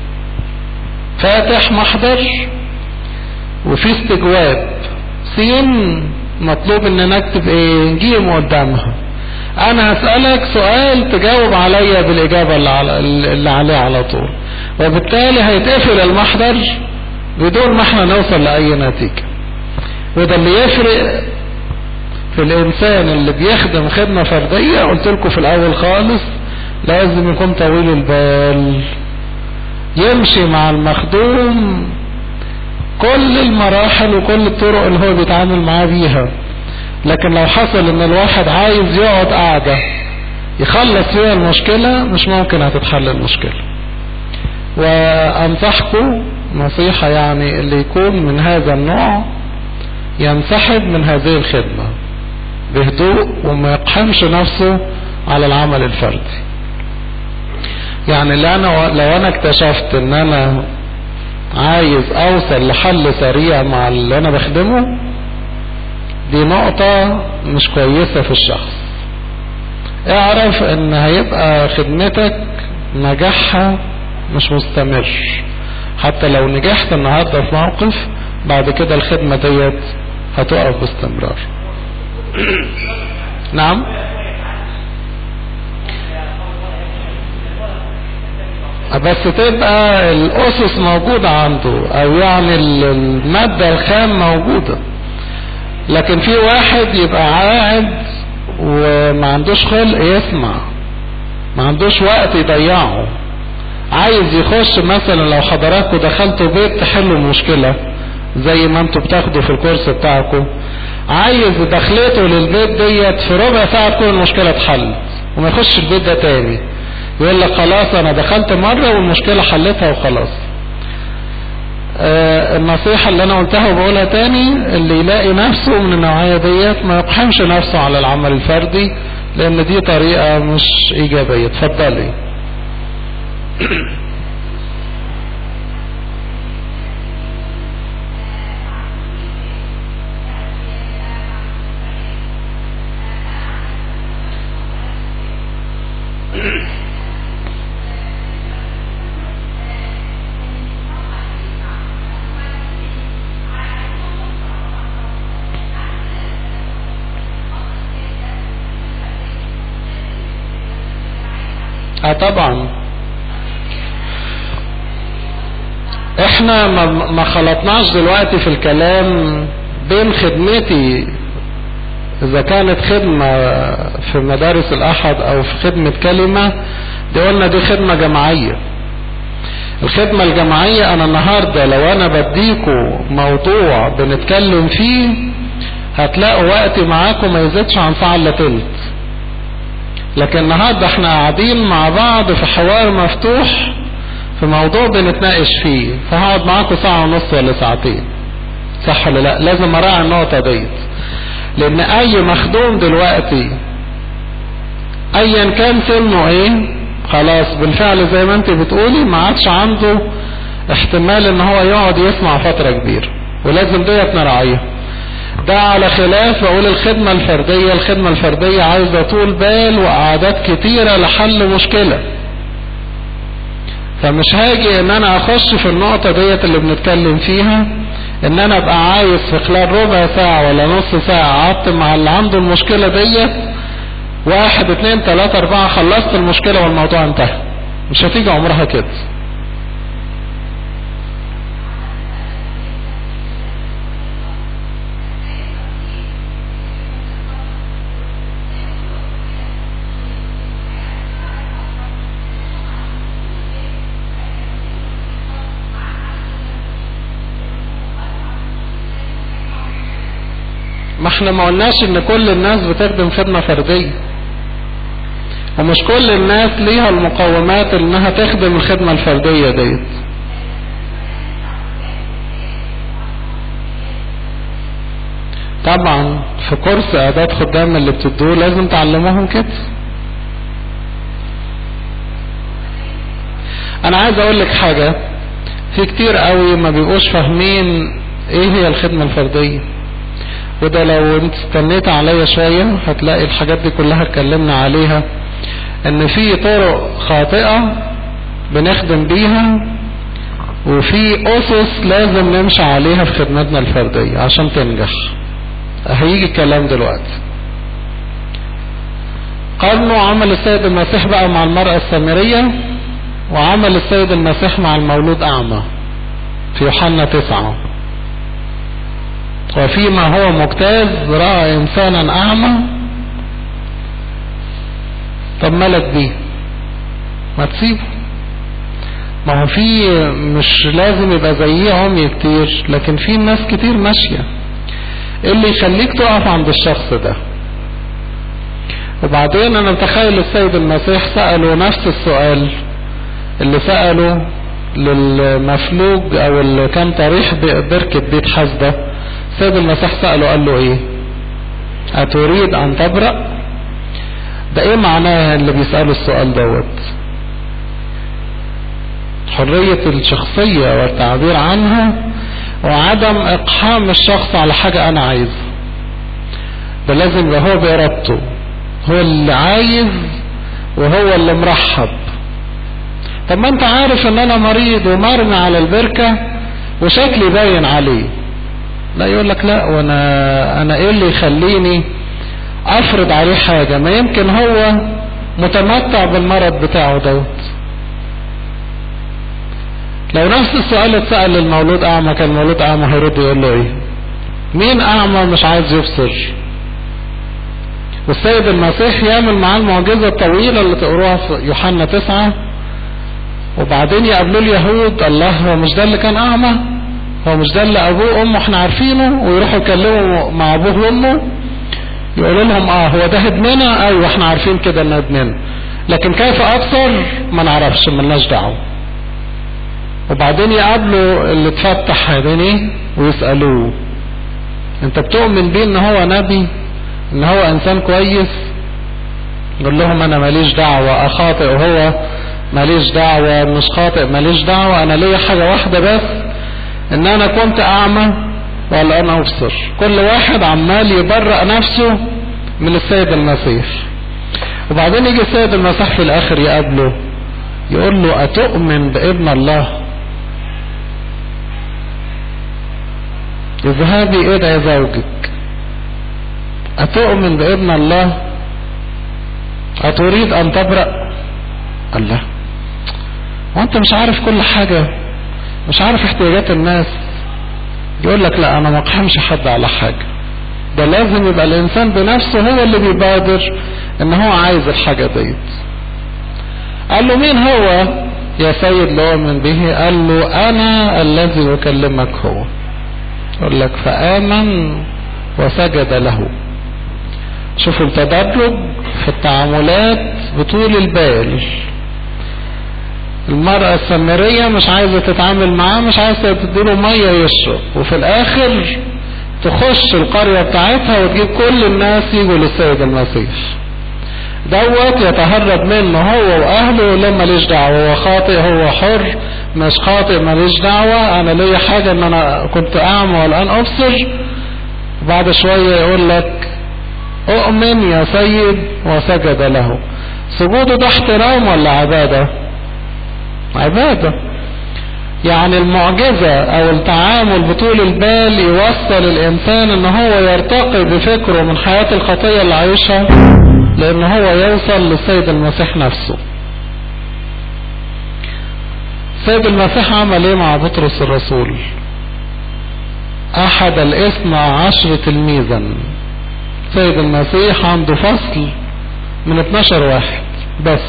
فاتح محضر وفي استجواب سين مطلوب ان نكتب ايه جيم قدامها انا هسألك سؤال تجاوب عليا بالاجابة اللي, على اللي عليه على طول وبالتالي هيتقفل المحضر بدون ما احنا نوصل لاي نتيجة وده اللي يفرق في الانسان اللي بيخدم خدمة فردية قلت لكم في الاول خالص لازم يكون طويل البال يمشي مع المخدوم كل المراحل وكل الطرق اللي هو بيتعامل معاه بيها لكن لو حصل ان الواحد عايز يقعد قاعدة يخلص فيها المشكلة مش ممكن هتتحل المشكلة وانصحكم نصيحة يعني اللي يكون من هذا النوع ينسحب من هذه الخدمة بهدوء وما يقحمش نفسه على العمل الفردي يعني اللي انا لو انا اكتشفت ان انا عايز اوصل لحل سريع مع اللي انا بخدمه دي نقطة مش كويسة في الشخص اعرف ان هيبقى خدمتك نجاحها مش مستمر حتى لو نجحت النهاردة في موقف بعد كده الخدمة ديت هتقف باستمرار نعم بس تبقى الاسس موجودة عنده او يعني المادة الخام موجودة لكن في واحد يبقى قاعد وما عندوش خلق يسمع ما عندوش وقت يضيعه عايز يخش مثلا لو حضراتكم دخلتوا بيت تحلوا المشكلة زي ما انتوا بتاخدوا في الكورس بتاعكم عايز دخلته للبيت ديت في ربع ساعة تكون المشكلة اتحلت وما يخش البيت ده تاني يقول لك خلاص انا دخلت مرة والمشكلة حلتها وخلاص آه النصيحة اللي انا قلتها وبقولها تاني اللي يلاقي نفسه من النوعية ديت ما يقحمش نفسه على العمل الفردي لان دي طريقة مش ايجابية اتفضلي اه طبعا احنا ما خلطناش دلوقتي في الكلام بين خدمتي اذا كانت خدمة في مدارس الاحد او في خدمة كلمة دي قلنا دي خدمة جماعية الخدمة الجماعية انا النهاردة لو انا بديكوا موضوع بنتكلم فيه هتلاقوا وقتي معاكم ما يزيدش عن ساعة الا تلت لكن النهارده احنا قاعدين مع بعض في حوار مفتوح في موضوع بنتناقش فيه فهقعد معاكم ساعة ونص ولا ساعتين صح ولا لا لازم اراعي النقطة ديت لان اي مخدوم دلوقتي ايا كان سنه ايه خلاص بالفعل زي ما انت بتقولي ما عادش عنده احتمال ان هو يقعد يسمع فترة كبيرة ولازم ديت نراعيها ده على خلاف بقول الخدمة الفردية الخدمة الفردية عايزة طول بال وقعدات كتيرة لحل مشكلة فمش هاجي ان انا اخش في النقطة ديت اللي بنتكلم فيها ان انا ابقى عايز في خلال ربع ساعة ولا نص ساعة قعدت مع اللي عنده المشكلة ديت واحد اتنين تلاتة اربعة خلصت المشكلة والموضوع انتهى مش هتيجي عمرها كده ما احنا ما قلناش ان كل الناس بتخدم خدمة فردية ومش كل الناس ليها المقومات انها تخدم الخدمة الفردية ديت طبعا في كورس اعداد خدام اللي بتدوه لازم تعلموهم كده انا عايز اقول لك حاجة في كتير قوي ما بيبقوش فاهمين ايه هي الخدمة الفردية وده لو انت استنيت عليا شوية هتلاقي الحاجات دي كلها اتكلمنا عليها ان في طرق خاطئة بنخدم بيها وفي اسس لازم نمشي عليها في خدمتنا الفردية عشان تنجح هيجي الكلام دلوقتي قارنوا عمل السيد المسيح بقى مع المرأة السامرية وعمل السيد المسيح مع المولود أعمى في يوحنا تسعة وفيما هو مجتاز رأى إنسانا أعمى طب مالك بيه ما تسيبه ما هو في مش لازم يبقى زيه عمي كتير لكن في ناس كتير ماشية إيه اللي يخليك تقف عند الشخص ده وبعدين انا متخيل السيد المسيح سأله نفس السؤال اللي سأله للمفلوج او اللي كان طريح بركة بيت حسدة السيد المسيح سأله قال له ايه اتريد ان تبرأ ده ايه معناه اللي بيسأله السؤال دوت حرية الشخصية والتعبير عنها وعدم اقحام الشخص على حاجة انا عايزها ده لازم يبقى هو بإرادته هو اللي عايز وهو اللي مرحب طب ما انت عارف ان انا مريض ومرمي على البركة وشكلي باين عليه لا يقول لك لا وانا انا ايه اللي يخليني افرض عليه حاجة ما يمكن هو متمتع بالمرض بتاعه دوت لو نفس السؤال اتسأل للمولود اعمى كان المولود اعمى هيرد يقول له ايه مين اعمى مش عايز يبصر والسيد المسيح يعمل معاه المعجزة الطويلة اللي تقروها في يوحنا تسعة وبعدين يقابلوه اليهود الله هو مش ده اللي كان أعمى هو مش ده اللي أبوه وأمه احنا عارفينه ويروحوا يكلموا مع أبوه وأمه يقولوا لهم اه هو ده ابننا ايوه احنا عارفين كده انه ابننا لكن كيف اكثر ما نعرفش ملناش دعوه وبعدين يقابلوا اللي اتفتح عينيه ويسألوه انت بتؤمن بيه ان هو نبي ان هو انسان كويس يقول لهم انا ماليش دعوة اخاطئ وهو ماليش دعوة مش خاطئ ماليش دعوة انا ليا حاجة واحدة بس ان انا كنت اعمى والان ابصر كل واحد عمال يبرأ نفسه من السيد المسيح وبعدين يجي السيد المسيح في الاخر يقابله يقول له اتؤمن بابن الله اذهبي ادعي زوجك أتؤمن بابن الله أتريد أن تبرأ الله وأنت مش عارف كل حاجة مش عارف احتياجات الناس يقول لك لا أنا ما أقحمش حد على حاجة ده لازم يبقى الإنسان بنفسه هو اللي بيبادر إن هو عايز الحاجة ديت قال له مين هو يا سيد لو من به قال له أنا الذي أكلمك هو يقول لك فآمن وسجد له شوفوا التدرج في التعاملات بطول البال المرأة السامرية مش عايزة تتعامل معاه مش عايزة تديله مية يشرب وفي الاخر تخش القرية بتاعتها وتجيب كل الناس يجوا للسيد المسيح دوت يتهرب منه هو واهله يقول لهم ماليش دعوة هو خاطئ هو حر مش خاطئ ماليش دعوة انا ليا حاجة ان انا كنت اعمى والان ابصر بعد شوية يقول لك اؤمن يا سيد وسجد له سجوده ده احترام ولا عبادة عبادة يعني المعجزة او التعامل بطول البال يوصل الانسان ان هو يرتقي بفكره من حياة الخطية اللي عايشها لان هو يوصل للسيد المسيح نفسه السيد المسيح عمل ايه مع بطرس الرسول احد الاثنى عشر تلميذا سيد المسيح عنده فصل من 12 واحد بس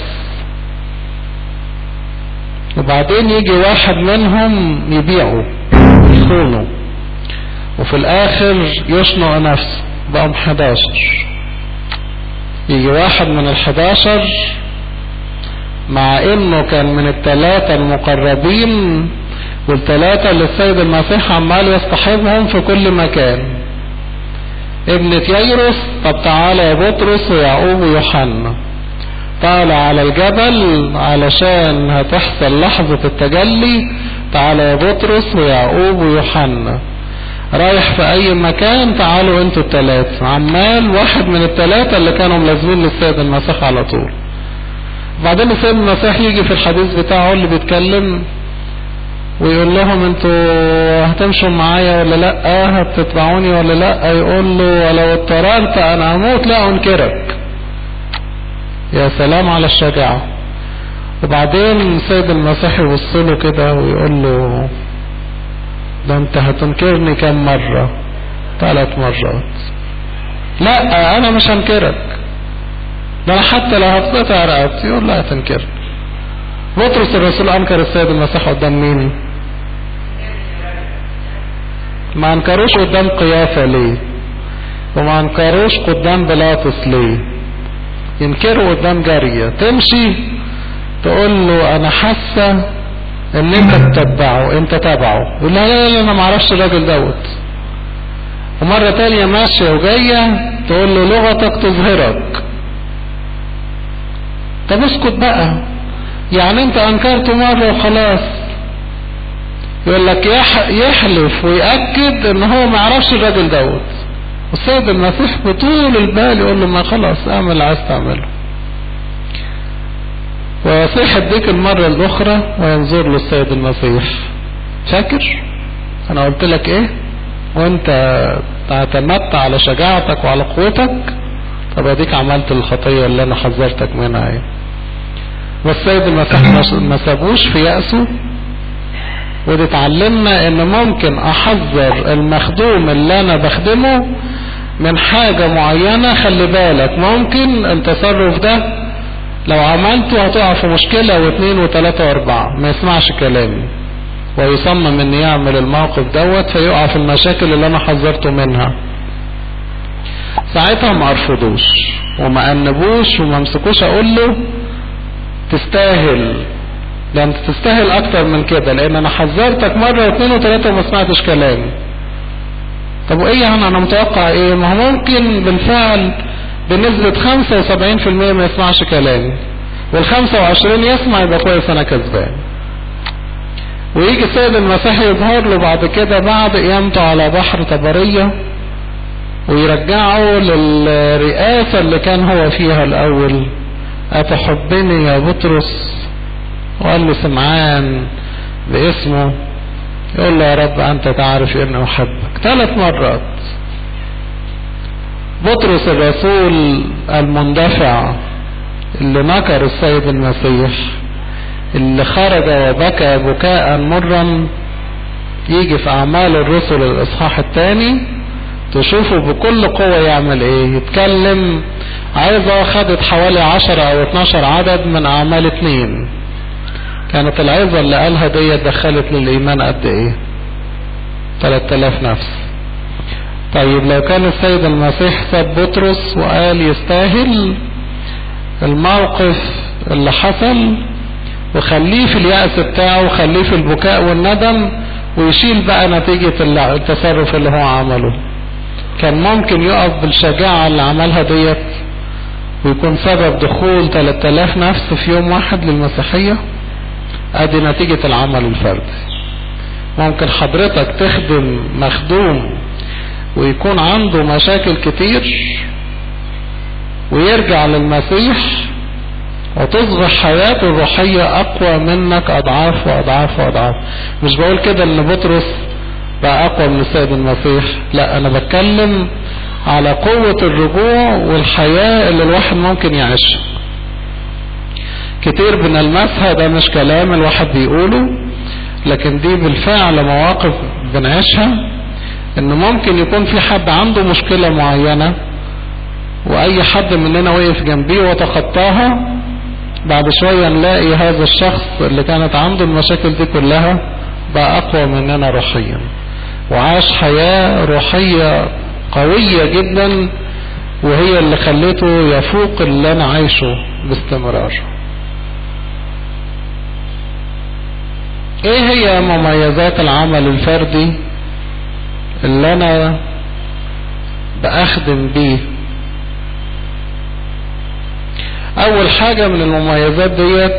وبعدين يجي واحد منهم يبيعه يخونه وفي الاخر يشنق نفسه بقوا 11 يجي واحد من الحداشر مع انه كان من الثلاثة المقربين والثلاثة اللي السيد المسيح عمال يصطحبهم في كل مكان ابنة ييروس طب تعالى يا بطرس ويعقوب ويوحنا طالع على الجبل علشان هتحصل لحظة التجلي تعالى يا بطرس ويعقوب ويوحنا رايح في اي مكان تعالوا انتوا التلاتة عمال واحد من التلاتة اللي كانوا ملازمين للسيد المسيح على طول بعدين السيد المسيح يجي في الحديث بتاعه اللي بيتكلم ويقول لهم انتوا هتمشوا معايا ولا لا هتتبعوني ولا لا يقول له ولو اضطررت ان اموت لا انكرك يا سلام على الشجاعة وبعدين سيد المسيح يبص له كده ويقول له ده انت هتنكرني كم مرة ثلاث مرات لا انا مش هنكرك ده انا حتى لو هتقطع رقبتي يقول لا هتنكرني بطرس الرسول انكر السيد المسيح قدام مين ما انكروش قدام قيافة ليه وما انكروش قدام بلاطس ليه ينكروا قدام جارية تمشي تقول له انا حاسة ان انت تتبعه انت تابعه يقول لا لا لا انا معرفش الراجل دوت ومرة تانية ماشية وجاية تقول له لغتك تظهرك طب اسكت بقى يعني انت انكرته مرة وخلاص يقول لك يح يحلف ويأكد ان هو ما يعرفش الراجل دوت والسيد المسيح بطول البال يقول له ما خلاص اعمل اللي عايز تعمله ويصيح الديك المرة الاخرى وينظر له السيد المسيح فاكر انا قلت لك ايه وانت تعتمدت على شجاعتك وعلى قوتك طب اديك عملت الخطية اللي انا حذرتك منها ايه والسيد المسيح ما سابوش في يأسه ودي اتعلمنا ان ممكن احذر المخدوم اللي انا بخدمه من حاجة معينة خلي بالك ممكن التصرف ده لو عملته هتقع في مشكلة واثنين وثلاثة واربعة ما يسمعش كلامي ويصمم ان يعمل الموقف دوت فيقع في المشاكل اللي انا حذرته منها ساعتها ما ارفضوش وما انبوش وما امسكوش اقول له تستاهل ده انت تستاهل اكتر من كده لان انا حذرتك مرة واثنين وثلاثة وما سمعتش كلامي طب وايه يعني انا متوقع ايه ما هو ممكن بالفعل بنسبة 75% ما يسمعش كلامي وال25 يسمع يبقى كويس انا كسبان ويجي السيد المسيح يظهر له بعد كده بعد قيامته على بحر طبرية ويرجعه للرئاسة اللي كان هو فيها الاول اتحبني يا بطرس وقال له سمعان باسمه يقول له يا رب انت تعرف اني احبك ثلاث مرات بطرس الرسول المندفع اللي نكر السيد المسيح اللي خرج وبكى بكاء مرا يجي في اعمال الرسل الاصحاح الثاني تشوفه بكل قوة يعمل ايه يتكلم عظة خدت حوالي عشرة او اتناشر عدد من اعمال اتنين كانت العظة اللي قالها دي دخلت للايمان قد ايه 3000 نفس طيب لو كان السيد المسيح ساب بطرس وقال يستاهل الموقف اللي حصل وخليه في اليأس بتاعه وخليه في البكاء والندم ويشيل بقى نتيجة التصرف اللي هو عمله كان ممكن يقف بالشجاعة اللي عملها ديت ويكون سبب دخول 3000 نفس في يوم واحد للمسيحية ادي نتيجة العمل الفردي ممكن حضرتك تخدم مخدوم ويكون عنده مشاكل كتير ويرجع للمسيح وتصبح حياته الروحية أقوى منك أضعاف وأضعاف وأضعاف مش بقول كده إن بطرس بقى أقوى من السيد المسيح لا أنا بتكلم على قوة الرجوع والحياة اللي الواحد ممكن يعيشها كتير بنلمسها ده مش كلام الواحد بيقوله لكن دي بالفعل مواقف بنعيشها ان ممكن يكون في حد عنده مشكلة معينة واي حد مننا وقف جنبيه وتخطاها بعد شوية نلاقي هذا الشخص اللي كانت عنده المشاكل دي كلها بقى اقوى مننا روحيا وعاش حياة روحية قوية جدا وهي اللي خلته يفوق اللي انا عايشه باستمرار ايه هي مميزات العمل الفردي اللي انا باخدم بيه اول حاجة من المميزات ديت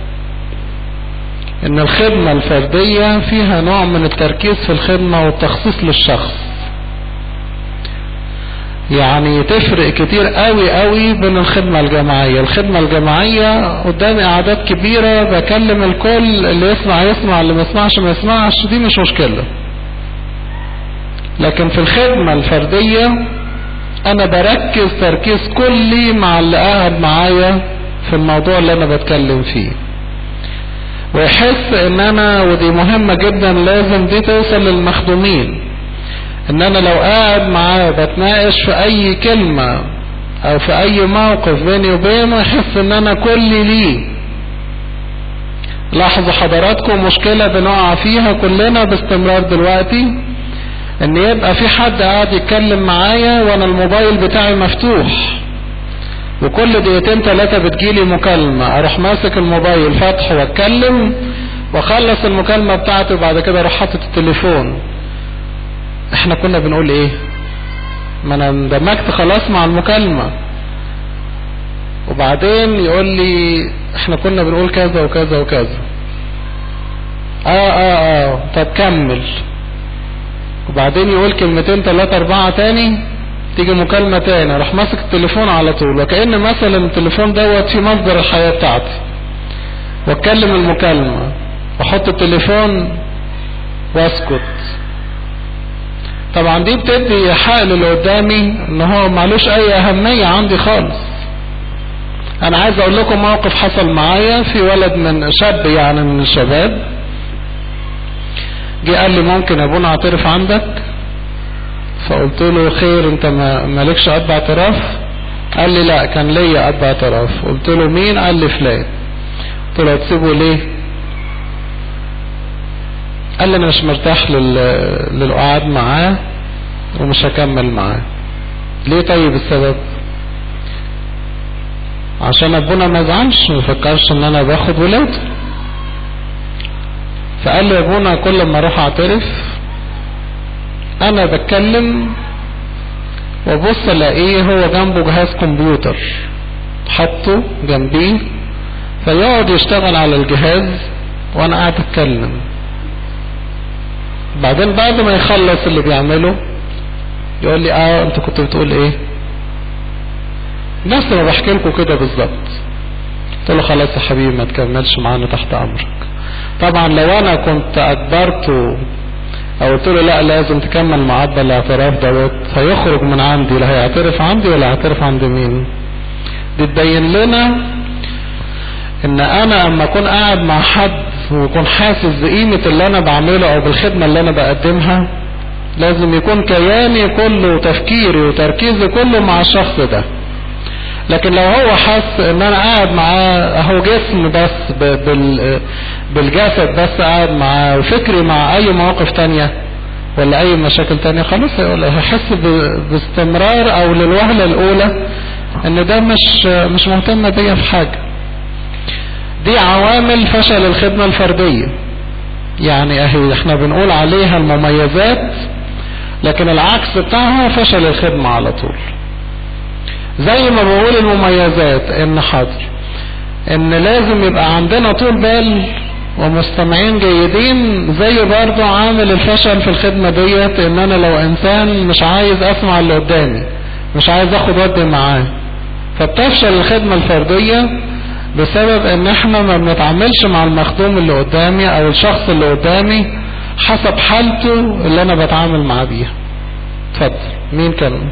ان الخدمة الفردية فيها نوع من التركيز في الخدمة والتخصيص للشخص يعني تفرق كتير قوي قوي بين الخدمة الجماعية الخدمة الجماعية قدامي اعداد كبيرة بكلم الكل اللي يسمع يسمع اللي ما يسمعش ما يسمعش دي مش مشكلة لكن في الخدمة الفردية انا بركز تركيز كلي مع اللي قاعد معايا في الموضوع اللي انا بتكلم فيه ويحس ان انا ودي مهمة جدا لازم دي توصل للمخدومين ان انا لو قاعد معاه بتناقش في اي كلمة او في اي موقف بيني وبينه يحس ان انا كلي ليه لاحظوا حضراتكم مشكلة بنقع فيها كلنا باستمرار دلوقتي ان يبقى في حد قاعد يتكلم معايا وانا الموبايل بتاعي مفتوح وكل دقيقتين ثلاثة بتجيلي مكالمة اروح ماسك الموبايل فاتحه واتكلم واخلص المكالمة بتاعتي وبعد كده اروح حاطط التليفون احنا كنا بنقول ايه ما انا اندمجت خلاص مع المكالمة وبعدين يقول لي احنا كنا بنقول كذا وكذا وكذا اه اه اه طب كمل وبعدين يقول كلمتين ثلاثة اربعة تاني تيجي مكالمة تاني اروح ماسك التليفون على طول وكأن مثلا التليفون دوت في مصدر الحياة بتاعتي واتكلم المكالمة واحط التليفون واسكت طبعا دي بتدي حق للي قدامي ان هو معلوش اي اهمية عندي خالص انا عايز اقول لكم موقف حصل معايا في ولد من شاب يعني من الشباب جه قال لي ممكن ابونا اعترف عندك فقلت له خير انت ما مالكش اب اعتراف قال لي لا كان ليا اب اعتراف قلت له مين قال لي فلان قلت له هتسيبه ليه قال لي انا مش مرتاح لل... للقعاد معاه ومش هكمل معاه ليه طيب السبب عشان ابونا ما يزعلش ما يفكرش ان انا باخد ولاده فقال لي ابونا كل ما اروح اعترف انا بتكلم وابص الاقيه هو جنبه جهاز كمبيوتر حطه جنبيه فيقعد يشتغل على الجهاز وانا قاعد اتكلم بعدين بعد ما يخلص اللي بيعمله يقول لي اه انت كنت بتقول ايه نفس ما بحكي لكم كده بالظبط قلت له خلاص يا حبيبي ما تكملش معانا تحت امرك طبعا لو انا كنت اجبرته او قلت له لا لازم تكمل معدل الاعتراف دوت هيخرج من عندي لا هيعترف عندي ولا هيعترف عند مين دي تبين لنا ان انا اما اكون قاعد مع حد ويكون حاسس بقيمة اللي انا بعمله او بالخدمة اللي انا بقدمها لازم يكون كياني كله وتفكيري وتركيزي كله مع الشخص ده لكن لو هو حس ان انا قاعد معاه اهو جسم بس بال بالجسد بس قاعد معاه وفكري مع اي مواقف تانية ولا اي مشاكل تانية خلاص هيحس باستمرار او للوهلة الاولى ان ده مش مش مهتم بيا في حاجة دي عوامل فشل الخدمة الفردية يعني اهي احنا بنقول عليها المميزات لكن العكس بتاعها فشل الخدمة على طول زي ما بقول المميزات ان حاضر ان لازم يبقى عندنا طول بال ومستمعين جيدين زي برضو عامل الفشل في الخدمة ديت ان انا لو انسان مش عايز اسمع اللي قدامي مش عايز اخد ودي معاه فبتفشل الخدمة الفردية بسبب ان احنا ما بنتعاملش مع المخدوم اللي قدامي او الشخص اللي قدامي حسب حالته اللي انا بتعامل معاه بيها اتفضل مين كان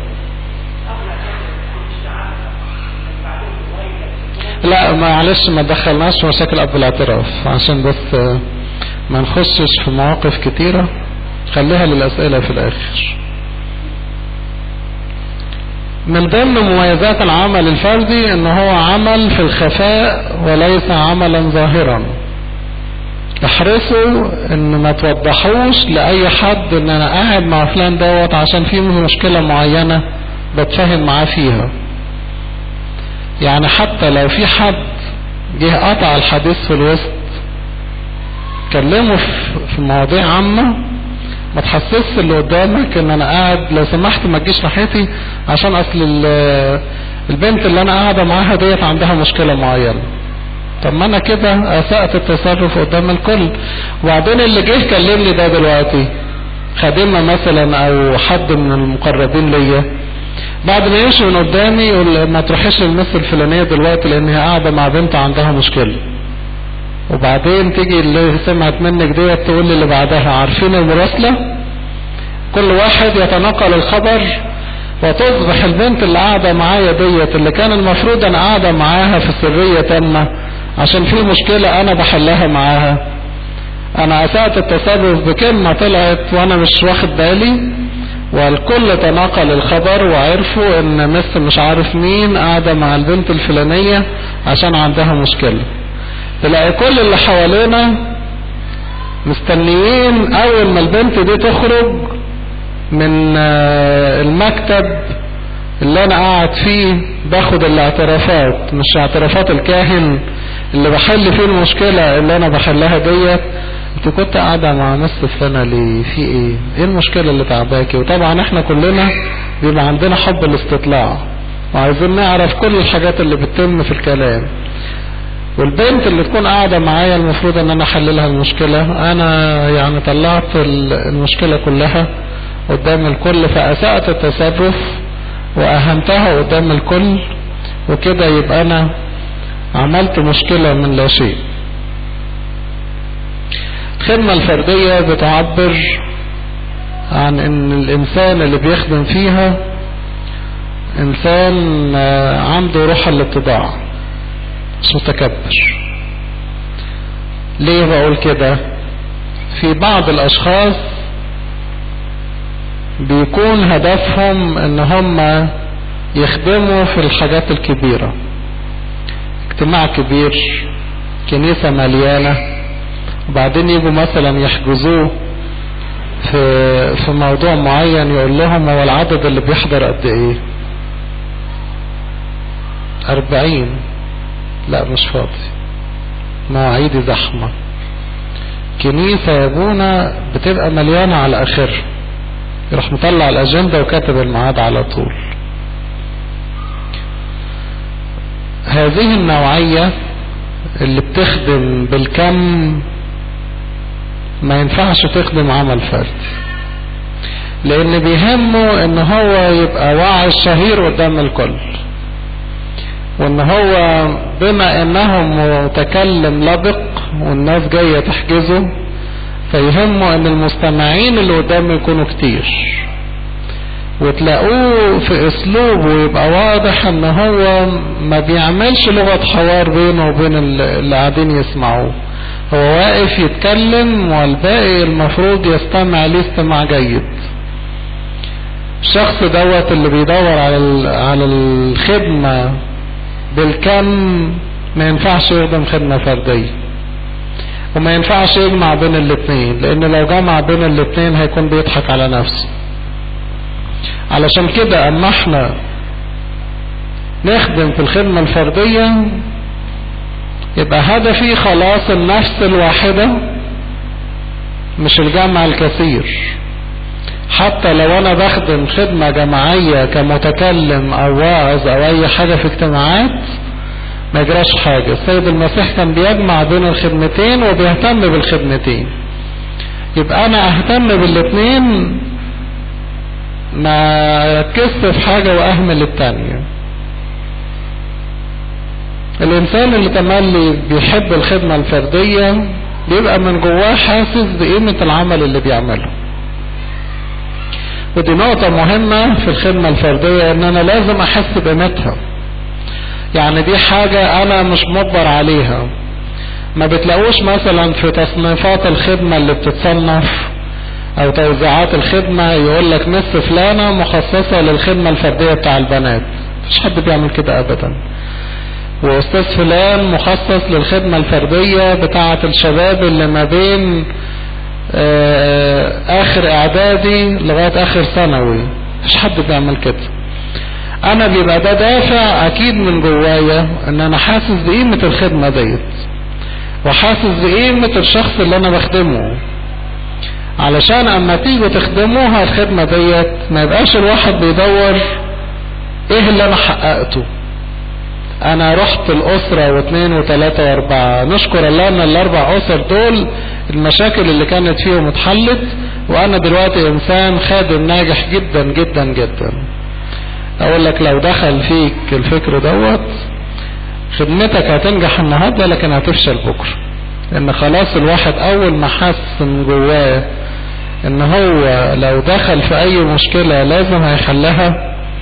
لا معلش ما دخلناش في مشاكل قبل الاعتراف عشان بس ما نخشش في مواقف كتيرة خليها للأسئلة في الآخر من ضمن مميزات العمل الفردي ان هو عمل في الخفاء وليس عملا ظاهرا احرصوا ان ما توضحوش لاي حد ان انا قاعد مع فلان دوت عشان في مشكلة معينة بتفهم معاه فيها يعني حتى لو في حد جه قطع الحديث في الوسط كلمه في مواضيع عامة ما تحسسش اللي قدامك ان انا قاعد لو سمحت ما تجيش ناحيتي عشان اصل البنت اللي انا قاعدة معاها ديت عندها مشكلة معينة طب ما انا كده اسأت التصرف قدام الكل وبعدين اللي جه كلمني ده دلوقتي خادمة مثلا او حد من المقربين ليا بعد ما يمشي من قدامي يقول ما تروحيش للمس الفلانية دلوقتي لان هي قاعدة مع بنت عندها مشكلة وبعدين تيجي اللي سمعت منك ديت تقول لي اللي بعدها عارفين المراسلة كل واحد يتنقل الخبر وتصبح البنت اللي قاعدة معايا ديت اللي كان المفروض انا قاعدة معاها في سرية تامة عشان في مشكلة انا بحلها معاها انا اسأت التصرف بكلمة طلعت وانا مش واخد بالي والكل تناقل الخبر وعرفوا ان مس مش عارف مين قاعدة مع البنت الفلانية عشان عندها مشكلة تلاقي كل اللي حوالينا مستنيين اول ما البنت دي تخرج من المكتب اللي انا قاعد فيه باخد الاعترافات مش اعترافات الكاهن اللي بحل فيه المشكلة اللي انا بحلها ديت انت كنت قاعدة مع نص فلانة ليه في ايه ايه المشكلة اللي تعباكي وطبعا احنا كلنا بيبقى عندنا حب الاستطلاع وعايزين نعرف كل الحاجات اللي بتتم في الكلام والبنت اللي تكون قاعدة معايا المفروض ان انا احللها المشكلة انا يعني طلعت المشكلة كلها قدام الكل فاسأت التصرف واهمتها قدام الكل وكده يبقى انا عملت مشكلة من لا شيء الخدمة الفردية بتعبر عن ان الانسان اللي بيخدم فيها انسان عنده روح الاتضاع مش متكبر ليه بقول كده في بعض الاشخاص بيكون هدفهم ان هم يخدموا في الحاجات الكبيرة اجتماع كبير كنيسة مليانة وبعدين يجوا مثلا يحجزوه في في موضوع معين يقول لهم هو العدد اللي بيحضر قد ايه أربعين لا مش فاضي مواعيدي زحمة كنيسة يا ابونا بتبقى مليانة على اخرها يروح مطلع الاجندة وكاتب الميعاد على طول هذه النوعية اللي بتخدم بالكم ما ينفعش تخدم عمل فردي لان بيهمه ان هو يبقى واعي الشهير قدام الكل وان هو بما انه متكلم لبق والناس جاية تحجزه فيهمه ان المستمعين اللي قدامه يكونوا كتير وتلاقوه في اسلوبه يبقى واضح ان هو ما بيعملش لغة حوار بينه وبين اللي قاعدين يسمعوه هو واقف يتكلم والباقي المفروض يستمع ليه استماع جيد الشخص دوت اللي بيدور على على الخدمة بالكم ما ينفعش يخدم خدمة فردية وما ينفعش يجمع بين الاثنين لان لو جمع بين الاثنين هيكون بيضحك على نفسه علشان كده اما احنا نخدم في الخدمة الفردية يبقى هدفي خلاص النفس الواحدة مش الجمع الكثير حتى لو انا بخدم خدمة جماعية كمتكلم او واعظ او اي حاجة في اجتماعات ما يجراش حاجة السيد المسيح كان بيجمع بين الخدمتين وبيهتم بالخدمتين يبقى انا اهتم بالاثنين ما ركزت في حاجة واهمل التانية الانسان اللي تملي بيحب الخدمة الفردية بيبقى من جواه حاسس بقيمة العمل اللي بيعمله ودي نقطة مهمة في الخدمة الفردية ان انا لازم احس بقيمتها يعني دي حاجة انا مش مجبر عليها ما بتلاقوش مثلا في تصنيفات الخدمة اللي بتتصنف او توزيعات الخدمة يقول لك مس فلانة مخصصة للخدمة الفردية بتاع البنات مش حد بيعمل كده ابدا واستاذ فلان مخصص للخدمة الفردية بتاعة الشباب اللي ما بين اخر اعدادي لغاية اخر ثانوي مش حد بيعمل كده انا بيبقى ده دافع اكيد من جوايا ان انا حاسس بقيمة الخدمة ديت وحاسس بقيمة الشخص اللي انا بخدمه علشان اما تيجوا تخدموها الخدمة ديت ما يبقاش الواحد بيدور ايه اللي انا حققته انا رحت الاسرة واثنين وثلاثة واربعة نشكر الله ان الاربع اسر دول المشاكل اللي كانت فيهم اتحلت وانا دلوقتي انسان خادم ناجح جدا جدا جدا اقول لك لو دخل فيك الفكر دوت خدمتك هتنجح النهاردة لكن هتفشل بكرة لان خلاص الواحد اول ما حس من جواه ان هو لو دخل في اي مشكلة لازم هيحلها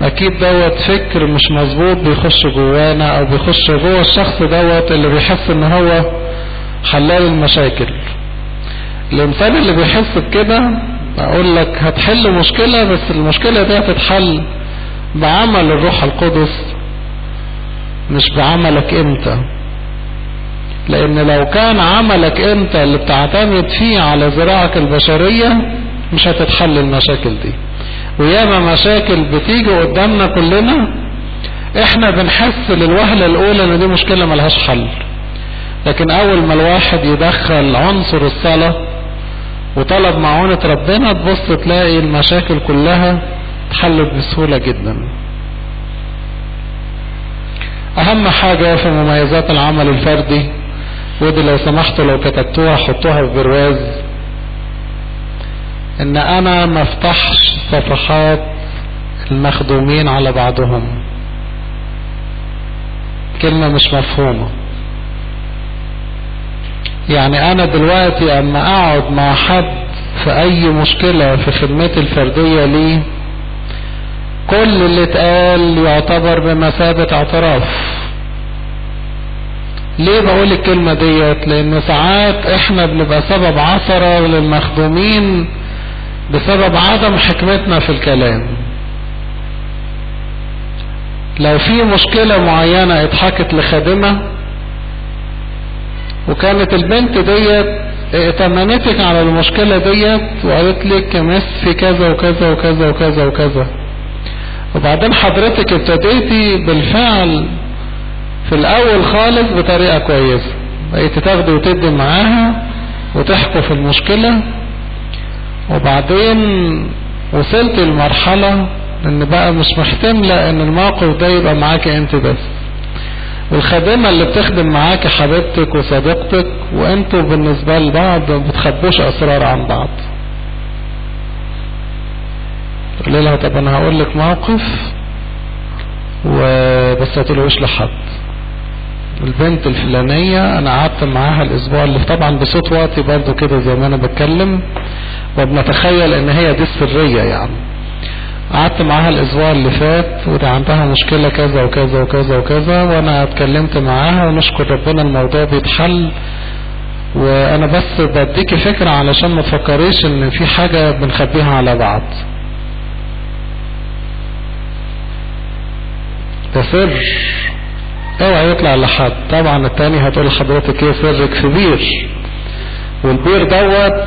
اكيد دوت فكر مش مظبوط بيخش جوانا او بيخش جوه الشخص دوت اللي بيحس ان هو حلال المشاكل الانسان اللي بيحس بكده اقول لك هتحل مشكلة بس المشكلة دي هتتحل بعمل الروح القدس مش بعملك انت لان لو كان عملك انت اللي بتعتمد فيه على زراعك البشرية مش هتتحل المشاكل دي وياما مشاكل بتيجي قدامنا كلنا احنا بنحس للوهلة الاولى ان دي مشكلة ملهاش حل لكن اول ما الواحد يدخل عنصر الصلاة وطلب معونة ربنا تبص تلاقي المشاكل كلها اتحلت بسهولة جدا اهم حاجة في مميزات العمل الفردي ودي لو سمحتوا لو كتبتوها حطوها في برواز ان انا ما افتحش صفحات المخدومين على بعضهم كلمة مش مفهومة يعني انا دلوقتي اما اقعد مع حد في اي مشكلة في خدمتي الفردية ليه كل اللي اتقال يعتبر بمثابة اعتراف ليه بقول الكلمة ديت لان ساعات احنا بنبقى سبب عثرة للمخدومين بسبب عدم حكمتنا في الكلام لو في مشكلة معينة اتحكت لخادمة وكانت البنت ديت ائتمنتك على المشكلة ديت وقالت لك مس في كذا وكذا وكذا وكذا وكذا وبعدين حضرتك ابتديتي بالفعل في الاول خالص بطريقة كويسة بقيت تاخدي وتدي معاها وتحكوا في المشكلة وبعدين وصلت لمرحلة ان بقى مش محتملة ان الموقف ده يبقى معاكي انت بس والخادمة اللي بتخدم معاكي حبيبتك وصديقتك وانتوا بالنسبة لبعض بتخبوش اسرار عن بعض تقول لها طب انا هقول لك موقف وبس ما تقولوش لحد البنت الفلانية انا قعدت معاها الاسبوع اللي طبعا بصوت واطي برضو كده زي ما انا بتكلم وبنتخيل ان هي دي السرية يعني قعدت معاها الاسبوع اللي فات وده عندها مشكلة كذا وكذا وكذا وكذا وانا اتكلمت معاها ونشكر ربنا الموضوع بيتحل وانا بس بديكي فكرة علشان ما تفكريش ان في حاجة بنخبيها على بعض ده سر اوعى يطلع لحد طبعا التاني هتقول لحضرتك ايه سرك في بير والبير دوت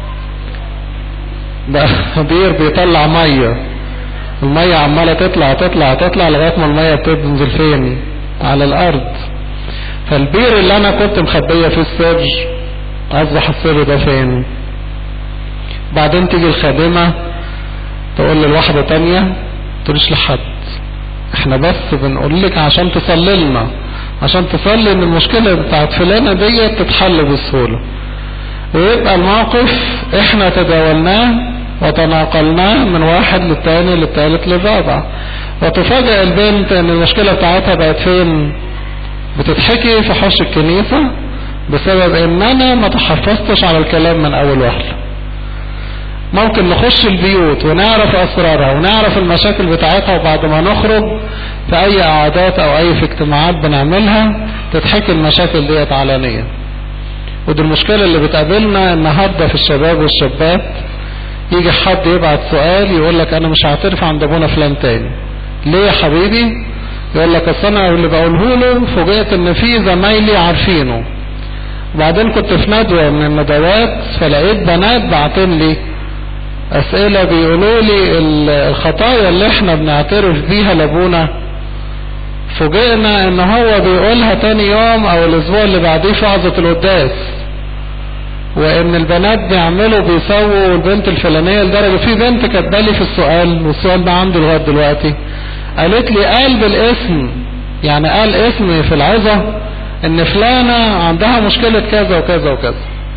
ده بير بيطلع ميه الميه عماله تطلع تطلع تطلع لغايه ما الميه بتنزل فين على الارض فالبير اللي انا كنت مخبيه فيه السر اصبح السر ده فين بعدين تيجي الخادمه تقول لواحده تانية تقولش لحد احنا بس بنقول لك عشان تصلي لنا عشان تصلي ان المشكلة بتاعت فلانة ديت تتحل بسهولة ويبقى الموقف احنا تداولناه وتناقلناه من واحد للتاني للتالت للرابع وتفاجئ البنت ان المشكلة بتاعتها بقت فين بتتحكي في حوش الكنيسة بسبب ان انا ما تحفظتش على الكلام من اول وهله ممكن نخش البيوت ونعرف اسرارها ونعرف المشاكل بتاعتها وبعد ما نخرج في اي قعدات او اي في اجتماعات بنعملها تتحكي المشاكل ديت علانيا ودي المشكلة اللي بتقابلنا النهاردة في الشباب والشابات يجي حد يبعت سؤال يقول لك انا مش هعترف عند ابونا فلان تاني ليه يا حبيبي يقول لك اصل انا اللي بقوله له فوجئت ان في زمايلي عارفينه وبعدين كنت في ندوة من الندوات فلقيت بنات بعتين لي اسئلة بيقولوا لي الخطايا اللي احنا بنعترف بيها لابونا فوجئنا ان هو بيقولها تاني يوم او الاسبوع اللي بعديه في وعظة القداس وان البنات بيعملوا بيسووا البنت الفلانية لدرجة في بنت كاتبالي في السؤال والسؤال ده عندي لغاية دلوقتي قالت لي قال بالاسم يعني قال اسمي في العظة ان فلانة عندها مشكلة كذا وكذا وكذا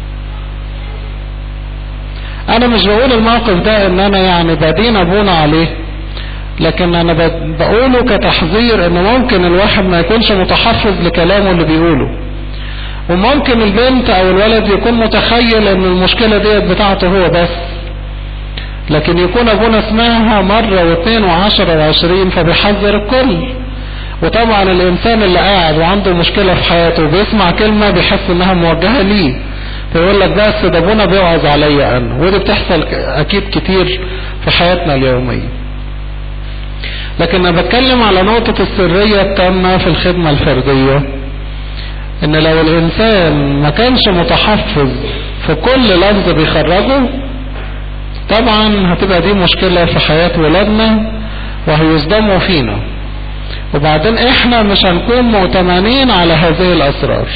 انا مش بقول الموقف ده ان انا يعني بدين ابونا عليه لكن انا بقوله كتحذير ان ممكن الواحد ما يكونش متحفظ لكلامه اللي بيقوله وممكن البنت او الولد يكون متخيل ان المشكلة ديت بتاعته هو بس لكن يكون ابونا سمعها مرة واثنين وعشرة وعشرين فبيحذر الكل وطبعا الانسان اللي قاعد وعنده مشكلة في حياته وبيسمع كلمة بيحس انها موجهة ليه فيقول لك بس ده ابونا بيوعظ عليا انا ودي بتحصل اكيد كتير في حياتنا اليومية لكن انا بتكلم على نقطة السرية التامة في الخدمة الفردية ان لو الانسان ما كانش متحفظ في كل لفظ بيخرجه طبعا هتبقى دي مشكلة في حياة ولادنا وهيصدموا فينا وبعدين احنا مش هنكون مؤتمنين على هذه الاسرار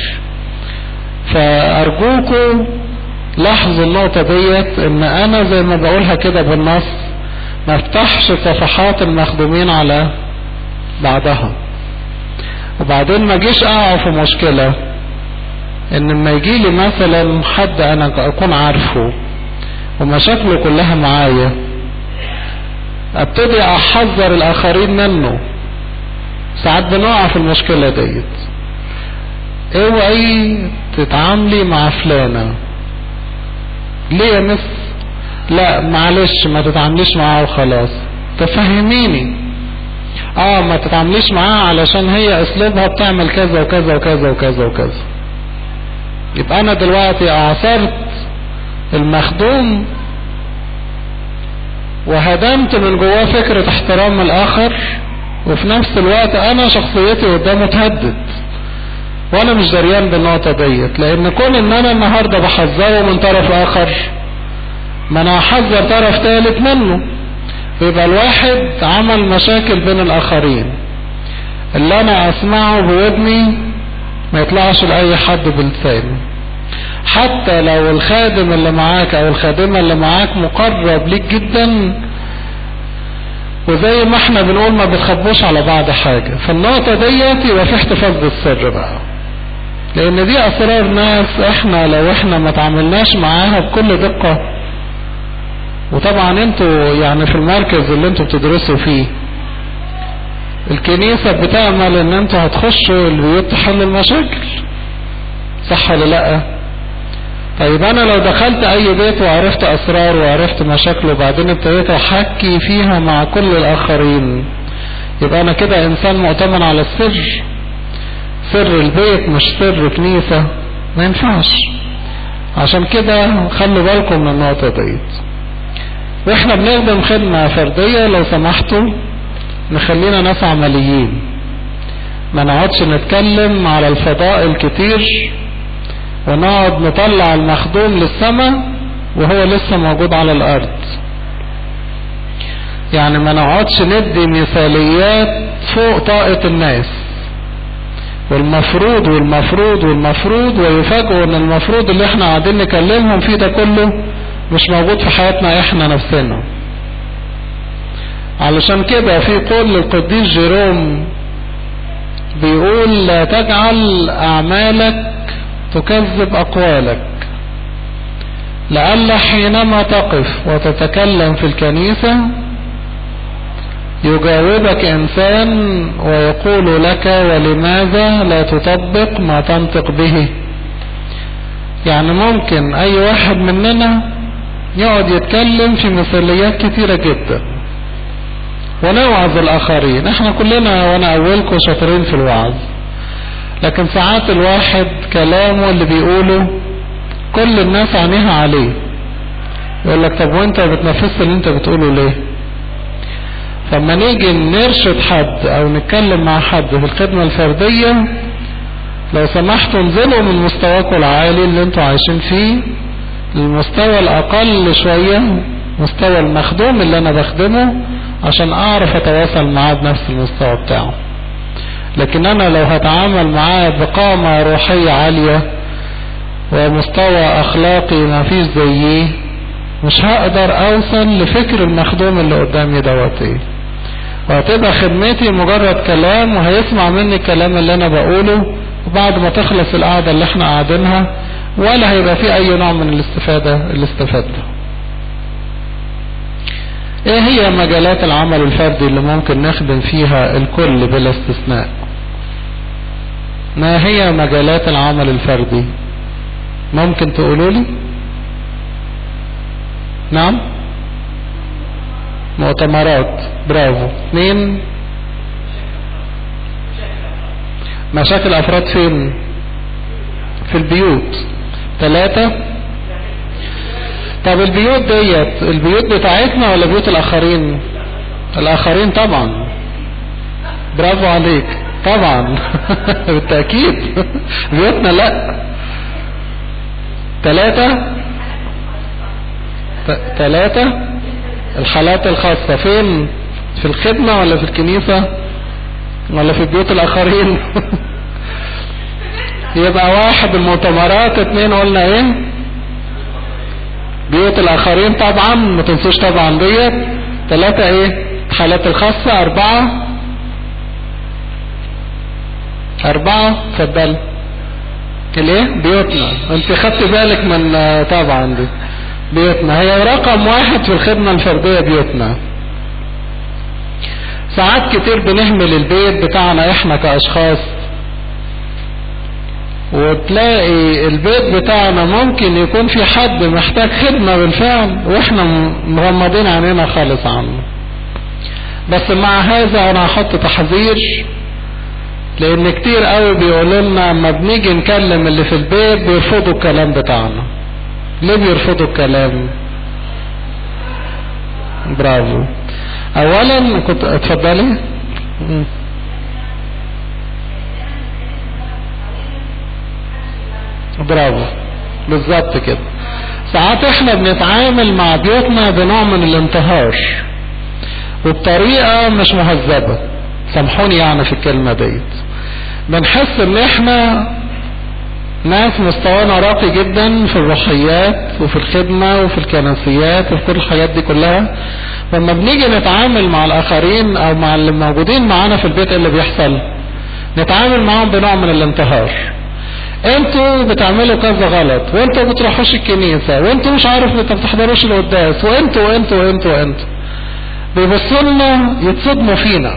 فارجوكم لاحظوا النقطة ديت ان انا زي ما بقولها كده بالنص ما افتحش صفحات المخدومين على بعضها وبعدين ما جيش اقع في مشكلة ان لما يجي لي مثلا حد انا اكون عارفه ومشاكله كلها معايا ابتدي احذر الاخرين منه ساعات بنقع في المشكلة ديت اوعي تتعاملي مع فلانة ليه يا مس لا معلش ما تتعامليش معاه وخلاص تفهميني اه ما تتعامليش معاها علشان هي اسلوبها بتعمل كذا وكذا وكذا وكذا وكذا يبقى انا دلوقتي اعصرت المخدوم وهدمت من جواه فكرة احترام الاخر وفي نفس الوقت انا شخصيتي قدامه تهدد وانا مش دريان بالنقطة ديت لان كون ان انا النهاردة بحذره من طرف اخر ما انا هحذر طرف ثالث منه يبقى الواحد عمل مشاكل بين الاخرين اللي انا اسمعه بودني ما يطلعش لاي حد بلسانه حتى لو الخادم اللي معاك او الخادمة اللي معاك مقرب ليك جدا وزي ما احنا بنقول ما بتخبوش على بعض حاجة فالنقطة ديت يبقى في احتفاظ بالسر بقى لان دي اسرار ناس احنا لو احنا ما تعاملناش معاها بكل دقة وطبعا انتوا يعني في المركز اللي انتوا بتدرسوا فيه الكنيسة بتعمل ان انتوا هتخشوا البيوت تحل المشاكل صح ولا لا طيب انا لو دخلت اي بيت وعرفت اسرار وعرفت مشاكله وبعدين ابتديت احكي فيها مع كل الاخرين يبقى انا كده انسان مؤتمن على السر سر البيت مش سر كنيسة ما ينفعش عشان كده خلوا بالكم من النقطة ديت واحنا بنخدم خدمة فردية لو سمحتوا نخلينا ناس عمليين ما نقعدش نتكلم على الفضائل كتير ونقعد نطلع المخدوم للسماء وهو لسه موجود على الارض يعني ما نقعدش ندي مثاليات فوق طاقة الناس والمفروض والمفروض والمفروض ويفاجئوا ان المفروض اللي احنا قاعدين نكلمهم فيه ده كله مش موجود في حياتنا احنا نفسنا علشان كده في قول للقديس جيروم بيقول لا تجعل اعمالك تكذب اقوالك لعل حينما تقف وتتكلم في الكنيسة يجاوبك انسان ويقول لك ولماذا لا تطبق ما تنطق به يعني ممكن اي واحد مننا يقعد يتكلم في مثاليات كتيرة جدا ونوعظ الاخرين احنا كلنا وانا اولكم شاطرين في الوعظ لكن ساعات الواحد كلامه اللي بيقوله كل الناس عينيها عليه يقول لك طب وانت بتنفذ اللي انت بتقوله ليه فلما نيجي نرشد حد او نتكلم مع حد في الخدمة الفردية لو سمحتوا انزلوا من مستواكم العالي اللي انتوا عايشين فيه للمستوى الاقل شوية مستوى المخدوم اللي انا بخدمه عشان اعرف اتواصل معاه بنفس المستوى بتاعه لكن انا لو هتعامل معاه بقامة روحية عالية ومستوى اخلاقي ما فيش زيه مش هقدر اوصل لفكر المخدوم اللي قدامي دوت ايه وهتبقى خدمتي مجرد كلام وهيسمع مني الكلام اللي انا بقوله وبعد ما تخلص القعدة اللي احنا قاعدينها ولا هيبقى في اي نوع من الاستفادة اللي استفدته ايه هي مجالات العمل الفردي اللي ممكن نخدم فيها الكل بلا استثناء ما هي مجالات العمل الفردي ممكن تقولوا لي نعم مؤتمرات برافو اثنين مشاكل افراد فين في البيوت ثلاثة طب البيوت ديت البيوت بتاعتنا ولا بيوت الاخرين الاخرين طبعا برافو عليك طبعا بالتأكيد بيوتنا لا ثلاثة ثلاثة الحالات الخاصة فين في الخدمة ولا في الكنيسة ولا في بيوت الاخرين يبقى واحد المؤتمرات اتنين قلنا ايه بيوت الاخرين طبعا ما تنسوش طبعا ديت ثلاثة ايه الحالات الخاصة اربعة اربعة اتفضل الايه بيوتنا انت خدت بالك من طبعا دي بيوتنا هي رقم واحد في الخدمة الفردية بيوتنا ساعات كتير بنهمل البيت بتاعنا احنا كاشخاص وتلاقي البيت بتاعنا ممكن يكون في حد محتاج خدمة بالفعل واحنا مغمضين عينينا خالص عنه بس مع هذا انا هحط تحذير لان كتير قوي بيقولوا لنا اما بنيجي نكلم اللي في البيت بيرفضوا الكلام بتاعنا ليه بيرفضوا الكلام برافو اولا كنت اتفضلي برافو بالظبط كده ساعات احنا بنتعامل مع بيوتنا بنوع من الانتهار وبطريقة مش مهذبة سامحوني يعني في الكلمة ديت بنحس ان احنا ناس مستوانا راقي جدا في الروحيات وفي الخدمة وفي الكنسيات وفي كل الحاجات دي كلها لما بنيجي نتعامل مع الاخرين او مع اللي موجودين معانا في البيت اللي بيحصل نتعامل معاهم بنوع من الانتهار انتوا بتعملوا كذا غلط وانتوا بتروحوش الكنيسة وانتوا مش عارف ما بتحضروش القداس وانتوا وانتوا وانتوا وانتوا بيبصوا لنا يتصدموا فينا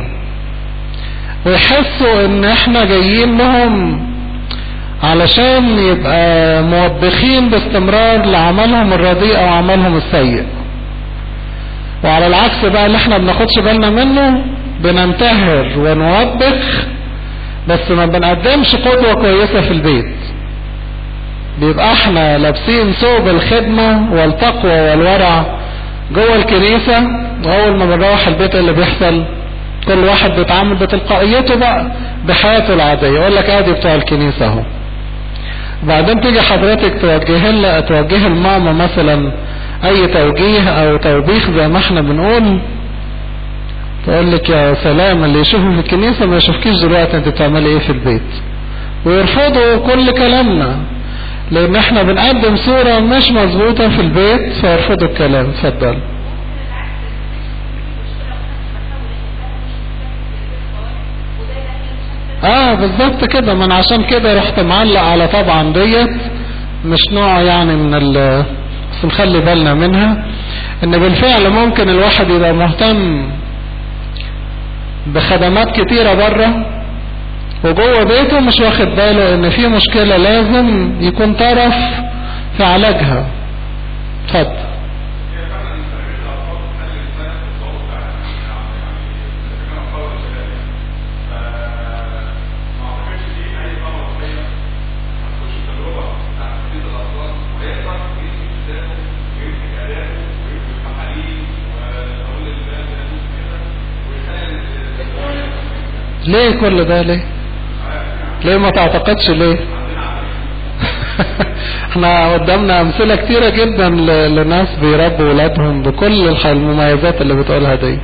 ويحسوا ان احنا جايين لهم علشان يبقى موبخين باستمرار لعملهم الرديء او عملهم السيء وعلى العكس بقى اللي احنا بناخدش بالنا منه بننتهر ونوبخ بس ما بنقدمش قدوة كويسة في البيت بيبقى احنا لابسين ثوب الخدمة والتقوى والورع جوه الكنيسة واول ما بنروح البيت اللي بيحصل كل واحد بيتعامل بتلقائيته بقى بحياته العادية يقول لك ادي بتوع الكنيسة اهو وبعدين تيجي حضرتك توجه لها توجه الماما مثلا اي توجيه او توبيخ زي ما احنا بنقول تقول لك يا سلام اللي يشوفه في الكنيسة ما يشوفكيش دلوقتي انت بتعملي ايه في البيت ويرفضوا كل كلامنا لان احنا بنقدم صورة مش مظبوطة في البيت فيرفضوا الكلام اتفضل اه بالظبط كده من عشان كده رحت معلق على طبعا ديت مش نوع يعني من ال بس نخلي بالنا منها ان بالفعل ممكن الواحد يبقى مهتم بخدمات كتيرة بره وجوه بيته مش واخد باله ان في مشكلة لازم يكون طرف في علاجها اتفضل ليه كل ده ليه ليه ما تعتقدش ليه احنا قدامنا امثلة كتيرة جدا لناس بيربوا ولادهم بكل المميزات اللي بتقولها دي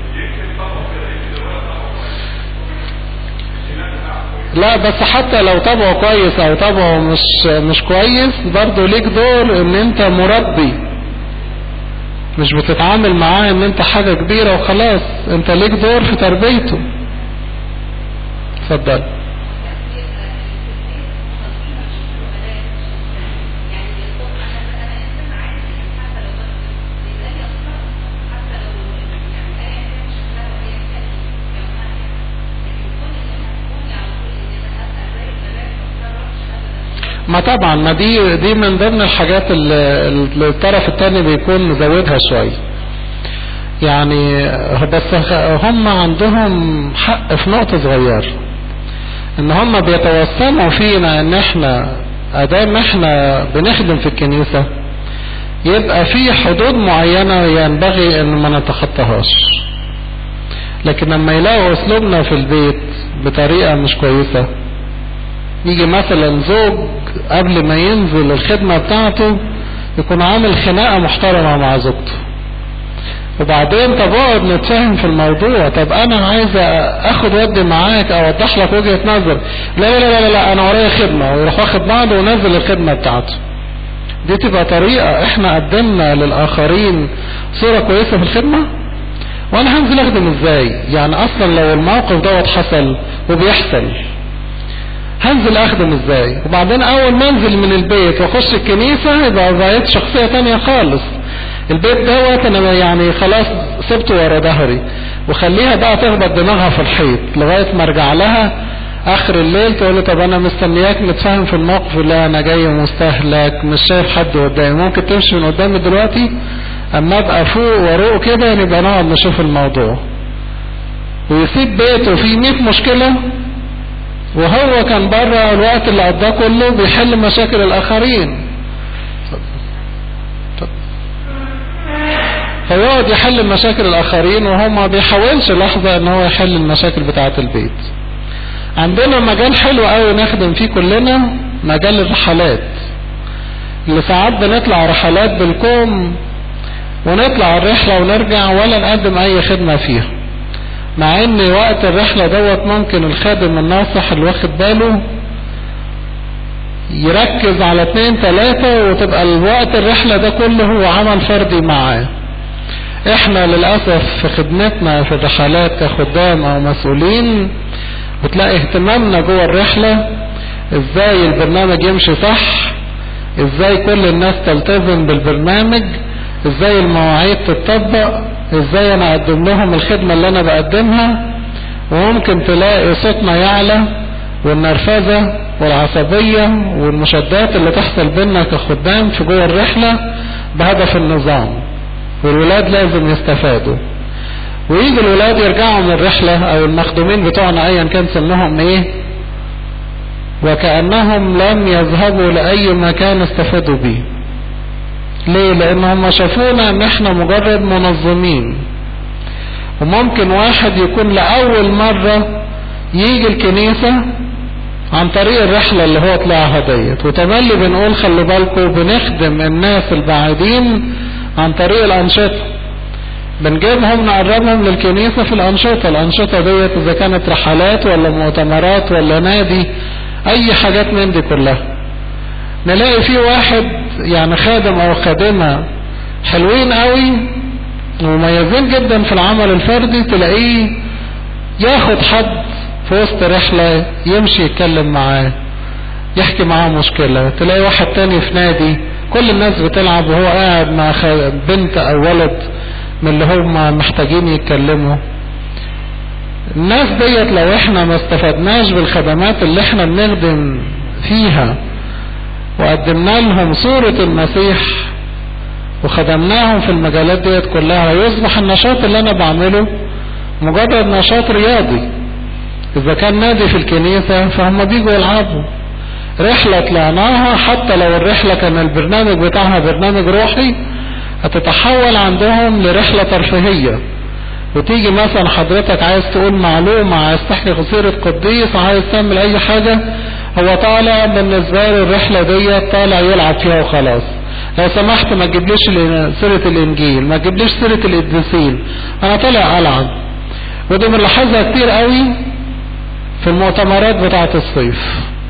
لا بس حتى لو طبعه كويس او طبعه مش مش كويس برضه ليك دور ان انت مربي مش بتتعامل معاه ان انت حاجة كبيرة وخلاص انت ليك دور في تربيته اتفضل ما طبعا ما دي دي من ضمن الحاجات اللي الطرف الثاني بيكون مزودها شويه يعني بس هم عندهم حق في نقطة صغيرة ان هم بيتوسموا فينا ان احنا ادام احنا بنخدم في الكنيسة يبقى في حدود معينة ينبغي ان ما نتخطاهاش لكن لما يلاقوا اسلوبنا في البيت بطريقة مش كويسة يجي مثلا زوج قبل ما ينزل الخدمة بتاعته يكون عامل خناقة محترمة مع زوجته وبعدين طب اقعد نتفاهم في الموضوع طب انا عايز اخد ودي معاك او اوضح لك وجهة نظر لا لا لا لا, لا انا ورايا خدمة ويروح واخد بعضه ونزل الخدمة بتاعته دي تبقى طريقة احنا قدمنا للاخرين صورة كويسة في الخدمة وانا هنزل اخدم ازاي يعني اصلا لو الموقف دوت حصل وبيحصل هنزل اخدم ازاي وبعدين اول ما انزل من البيت واخش الكنيسة يبقى بقيت شخصية تانية خالص البيت دوت انا يعني خلاص سبته ورا ظهري وخليها بقى تخبط دماغها في الحيط لغاية ما ارجع لها اخر الليل تقول لي طب انا مستنياك نتفاهم في الموقف لا انا جاي مستهلك مش شايف حد قدامي ممكن تمشي من قدامي دلوقتي اما ابقى فوق واروق كده نبقى نقعد نشوف الموضوع ويسيب بيته فيه 100 مشكلة وهو كان بره الوقت اللي قضاه كله بيحل مشاكل الاخرين فيقعد يحل مشاكل الاخرين وهو ما بيحاولش لحظة ان هو يحل المشاكل بتاعة البيت عندنا مجال حلو قوي نخدم فيه كلنا مجال الرحلات اللي ساعات بنطلع رحلات بالكوم ونطلع الرحلة ونرجع ولا نقدم اي خدمة فيها مع ان وقت الرحلة دوت ممكن الخادم الناصح اللي واخد باله يركز على اتنين تلاتة وتبقى الوقت الرحلة ده كله هو عمل فردي معاه احنا للأسف في خدمتنا في الرحلات كخدام او مسؤولين بتلاقي اهتمامنا جوه الرحلة ازاي البرنامج يمشي صح ازاي كل الناس تلتزم بالبرنامج ازاي المواعيد تتطبق ازاي انا اقدم لهم الخدمة اللي انا بقدمها وممكن تلاقي صوتنا يعلى والنرفزة والعصبية والمشادات اللي تحصل بينا كخدام في جوه الرحلة بهدف النظام والولاد لازم يستفادوا ويجي الولاد يرجعوا من الرحلة او المخدومين بتوعنا ايا كان سنهم ايه وكأنهم لم يذهبوا لأي مكان استفادوا به ليه لان هم شافونا ان احنا مجرد منظمين وممكن واحد يكون لأول مرة يجي الكنيسة عن طريق الرحلة اللي هو طلعها ديت وتملي بنقول خلي بالكم بنخدم الناس البعيدين عن طريق الأنشطة بنجيبهم نقربهم للكنيسة في الأنشطة الأنشطة ديت إذا كانت رحلات ولا مؤتمرات ولا نادي أي حاجات من دي كلها نلاقي في واحد يعني خادم أو خادمة حلوين قوي ومميزين جدا في العمل الفردي تلاقيه ياخد حد في وسط رحلة يمشي يتكلم معاه يحكي معاه مشكلة تلاقي واحد تاني في نادي كل الناس بتلعب وهو قاعد مع بنت او ولد من اللي هم محتاجين يتكلموا الناس ديت لو احنا ما استفدناش بالخدمات اللي احنا بنخدم فيها وقدمنا لهم صورة المسيح وخدمناهم في المجالات ديت كلها يصبح النشاط اللي انا بعمله مجرد نشاط رياضي اذا كان نادي في الكنيسة فهم بيجوا يلعبوا رحلة طلعناها حتى لو الرحلة كان البرنامج بتاعها برنامج روحي هتتحول عندهم لرحلة ترفيهية وتيجي مثلا حضرتك عايز تقول معلومة عايز تحكي قصيرة قديس عايز تعمل اي حاجة هو طالع بالنسبة له الرحلة دي طالع يلعب فيها وخلاص لو سمحت ما تجيبليش سيرة الانجيل ما تجيبليش سيرة القديسين انا طالع العب ودي بنلاحظها كتير قوي في المؤتمرات بتاعة الصيف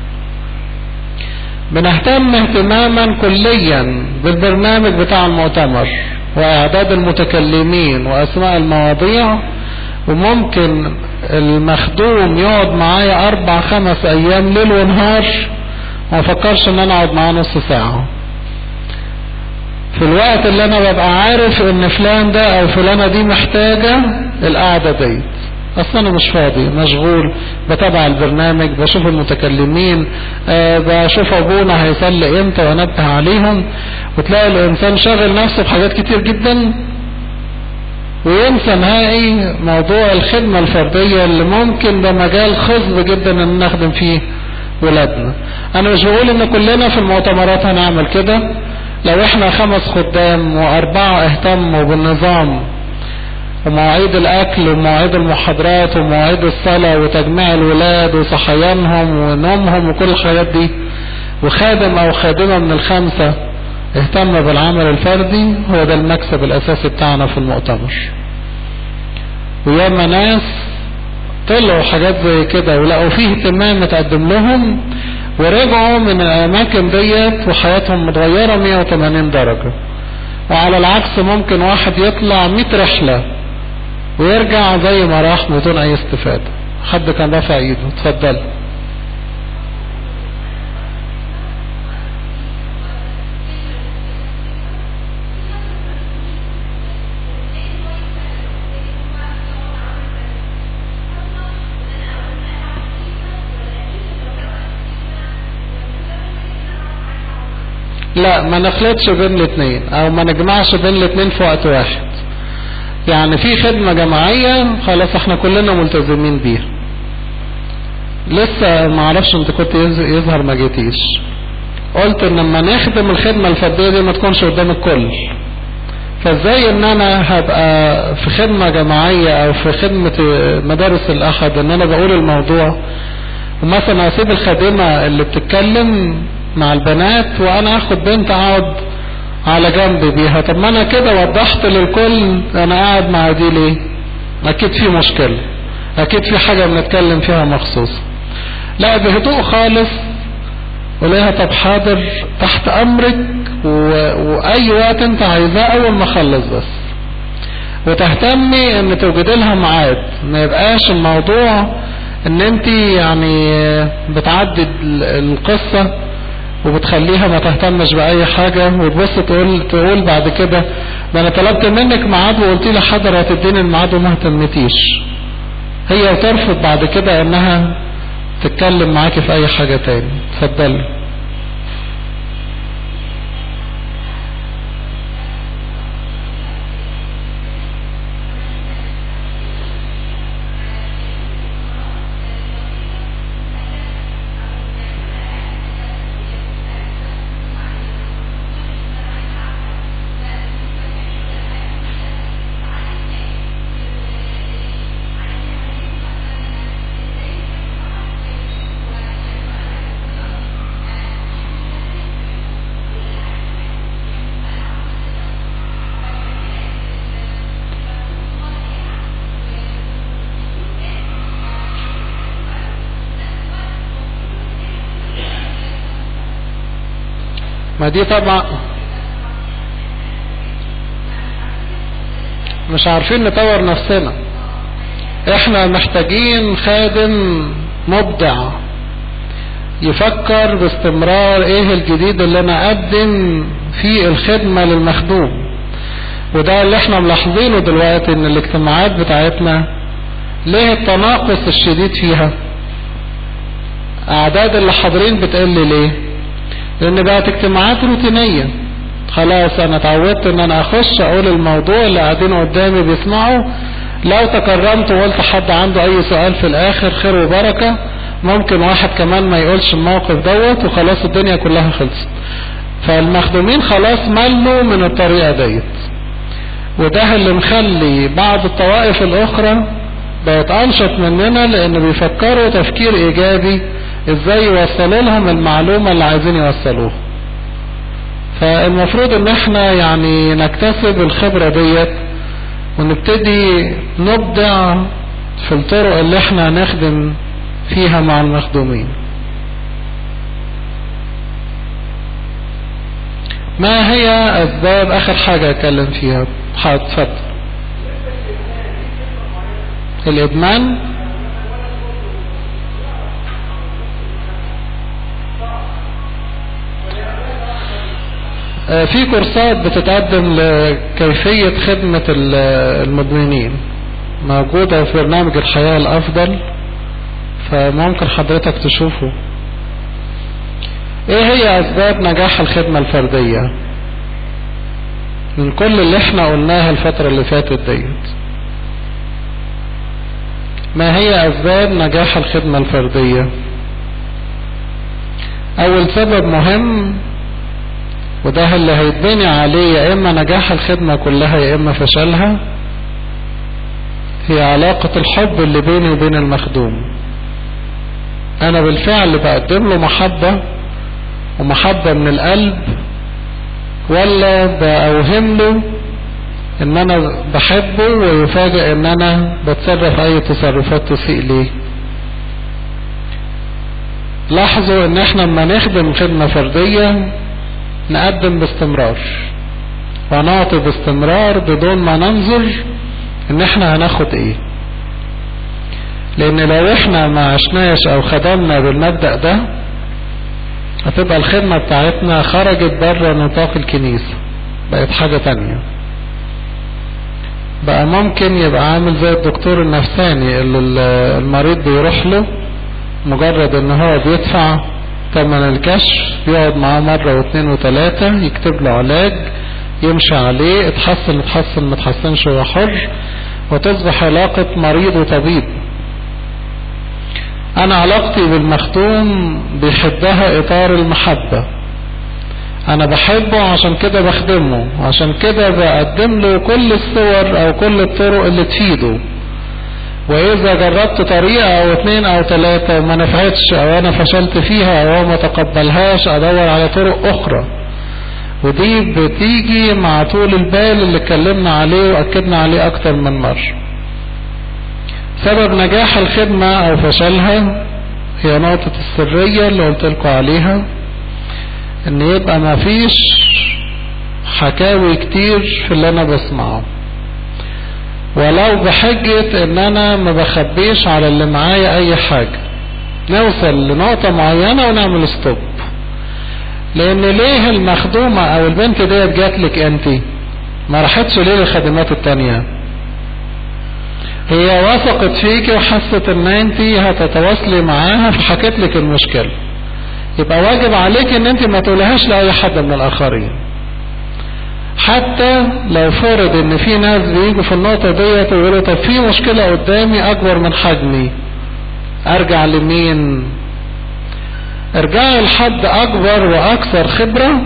بنهتم اهتماما كليا بالبرنامج بتاع المؤتمر واعداد المتكلمين واسماء المواضيع وممكن المخدوم يقعد معايا اربع خمس ايام ليل ونهار ما فكرش ان انا اقعد معاه نص ساعة في الوقت اللي انا ببقى عارف ان فلان ده او فلانة دي محتاجة القعدة ديت اصلا انا مش فاضي مشغول بتابع البرنامج بشوف المتكلمين أه بشوف ابونا هيصلي امتى وانبه عليهم وتلاقي الانسان شاغل نفسه بحاجات كتير جدا وينسى نهائي موضوع الخدمة الفردية اللي ممكن ده مجال خصب جدا ان نخدم فيه ولادنا انا مش بقول ان كلنا في المؤتمرات هنعمل كده لو احنا خمس خدام واربعة اهتموا بالنظام ومواعيد الاكل ومواعيد المحاضرات ومواعيد الصلاة وتجميع الولاد وصحيانهم ونومهم وكل الحاجات دي وخادم او خادمة من الخمسة اهتم بالعمل الفردي هو ده المكسب الاساسي بتاعنا في المؤتمر وياما ناس طلعوا حاجات زي كده ولقوا فيه اهتمام متقدم لهم ورجعوا من الاماكن ديت وحياتهم متغيرة 180 درجة وعلى العكس ممكن واحد يطلع 100 رحلة ويرجع زي ما راح بدون اي استفادة حد كان رافع ايده اتفضل لا ما نخلطش بين الاثنين او ما نجمعش بين الاثنين في وقت واحد يعني في خدمة جماعية خلاص احنا كلنا ملتزمين بيها لسه ما اعرفش انت كنت يظهر ما جيتيش قلت ان لما نخدم الخدمة الفردية دي ما تكونش قدام الكل فازاي ان انا هبقى في خدمة جماعية او في خدمة مدارس الاحد ان انا بقول الموضوع ومثلا اسيب الخادمة اللي بتتكلم مع البنات وانا اخد بنت اقعد على جنب بيها طب ما انا كده وضحت للكل انا قاعد مع دي ليه اكيد في مشكلة اكيد في حاجة بنتكلم فيها مخصوص لا بهدوء خالص وليها طب حاضر تحت امرك و... واي وقت انت عايزاه اول ما اخلص بس وتهتمي ان توجدي لها ميعاد ما يبقاش الموضوع ان انت يعني بتعدد القصة وبتخليها ما تهتمش بأي حاجة وتبص تقول تقول بعد كده ده أنا طلبت منك ميعاد وقلت لي حاضر هتديني الميعاد وما اهتمتيش هي ترفض بعد كده إنها تتكلم معاكي في أي حاجة تاني اتفضلي ما دي طبعا مش عارفين نطور نفسنا احنا محتاجين خادم مبدع يفكر باستمرار ايه الجديد اللي انا اقدم فيه الخدمة للمخدوم وده اللي احنا ملاحظينه دلوقتي ان الاجتماعات بتاعتنا ليه التناقص الشديد فيها اعداد اللي حاضرين بتقل ليه لان بقت اجتماعات روتينية خلاص انا اتعودت ان انا اخش اقول الموضوع اللي قاعدين قدامي بيسمعوا لو تكرمت وقلت حد عنده اي سؤال في الاخر خير وبركة ممكن واحد كمان ما يقولش الموقف دوت وخلاص الدنيا كلها خلصت فالمخدومين خلاص ملوا من الطريقة ديت وده اللي مخلي بعض الطوائف الاخرى بقت انشط مننا لان بيفكروا تفكير ايجابي ازاي يوصلوا لهم المعلومة اللي عايزين يوصلوها فالمفروض ان احنا يعني نكتسب الخبرة ديت ونبتدي نبدع في الطرق اللي احنا هنخدم فيها مع المخدومين ما هي اسباب اخر حاجة اتكلم فيها حاضر اتفضل الادمان في كورسات بتتقدم لكيفية خدمة المدمنين موجودة في برنامج الحياة الأفضل فممكن حضرتك تشوفه ايه هي أسباب نجاح الخدمة الفردية من كل اللي احنا قلناها الفترة اللي فاتت ديت ما هي اسباب نجاح الخدمة الفردية اول سبب مهم وده اللي هيتبني عليه يا اما نجاح الخدمة كلها يا اما فشلها هي علاقة الحب اللي بيني وبين المخدوم انا بالفعل بقدم له محبة ومحبة من القلب ولا بأوهم له ان انا بحبه ويفاجئ ان انا بتصرف اي تصرفات تسيء ليه لاحظوا ان احنا لما نخدم خدمة فردية نقدم باستمرار ونعطي باستمرار بدون ما ننظر ان احنا هناخد ايه لان لو احنا ما عشناش او خدمنا بالمبدأ ده هتبقى الخدمة بتاعتنا خرجت بره نطاق الكنيسة بقت حاجة تانية بقى ممكن يبقى عامل زي الدكتور النفساني اللي المريض بيروح له مجرد ان هو بيدفع ثمن الكشف يقعد معاه مرة واثنين وثلاثة يكتب له علاج يمشي عليه اتحسن اتحسن ما اتحسنش هو حر وتصبح علاقة مريض وطبيب انا علاقتي بالمخدوم بيحبها اطار المحبة انا بحبه عشان كده بخدمه عشان كده بقدم له كل الصور او كل الطرق اللي تفيده واذا جربت طريقة او اتنين او تلاتة وما نفعتش او انا فشلت فيها او ما تقبلهاش ادور على طرق اخرى ودي بتيجي مع طول البال اللي اتكلمنا عليه واكدنا عليه اكتر من مرة سبب نجاح الخدمة او فشلها هي نقطة السرية اللي قلت لكم عليها ان يبقى ما فيش حكاوي كتير في اللي انا بسمعه ولو بحجة ان انا ما بخبيش على اللي معايا اي حاجة نوصل لنقطة معينة ونعمل ستوب لان ليه المخدومة او البنت ديت جاتلك انت ما راحتش ليه للخدمات التانية هي وثقت فيك وحست ان انت هتتواصلي معاها فحكت لك المشكلة يبقى واجب عليك ان انت ما تقولهاش لاي حد من الاخرين حتى لو فرض ان في ناس بيجوا في النقطة ديت ويقولوا طب في مشكلة قدامي اكبر من حجمي ارجع لمين ارجعي لحد اكبر واكثر خبرة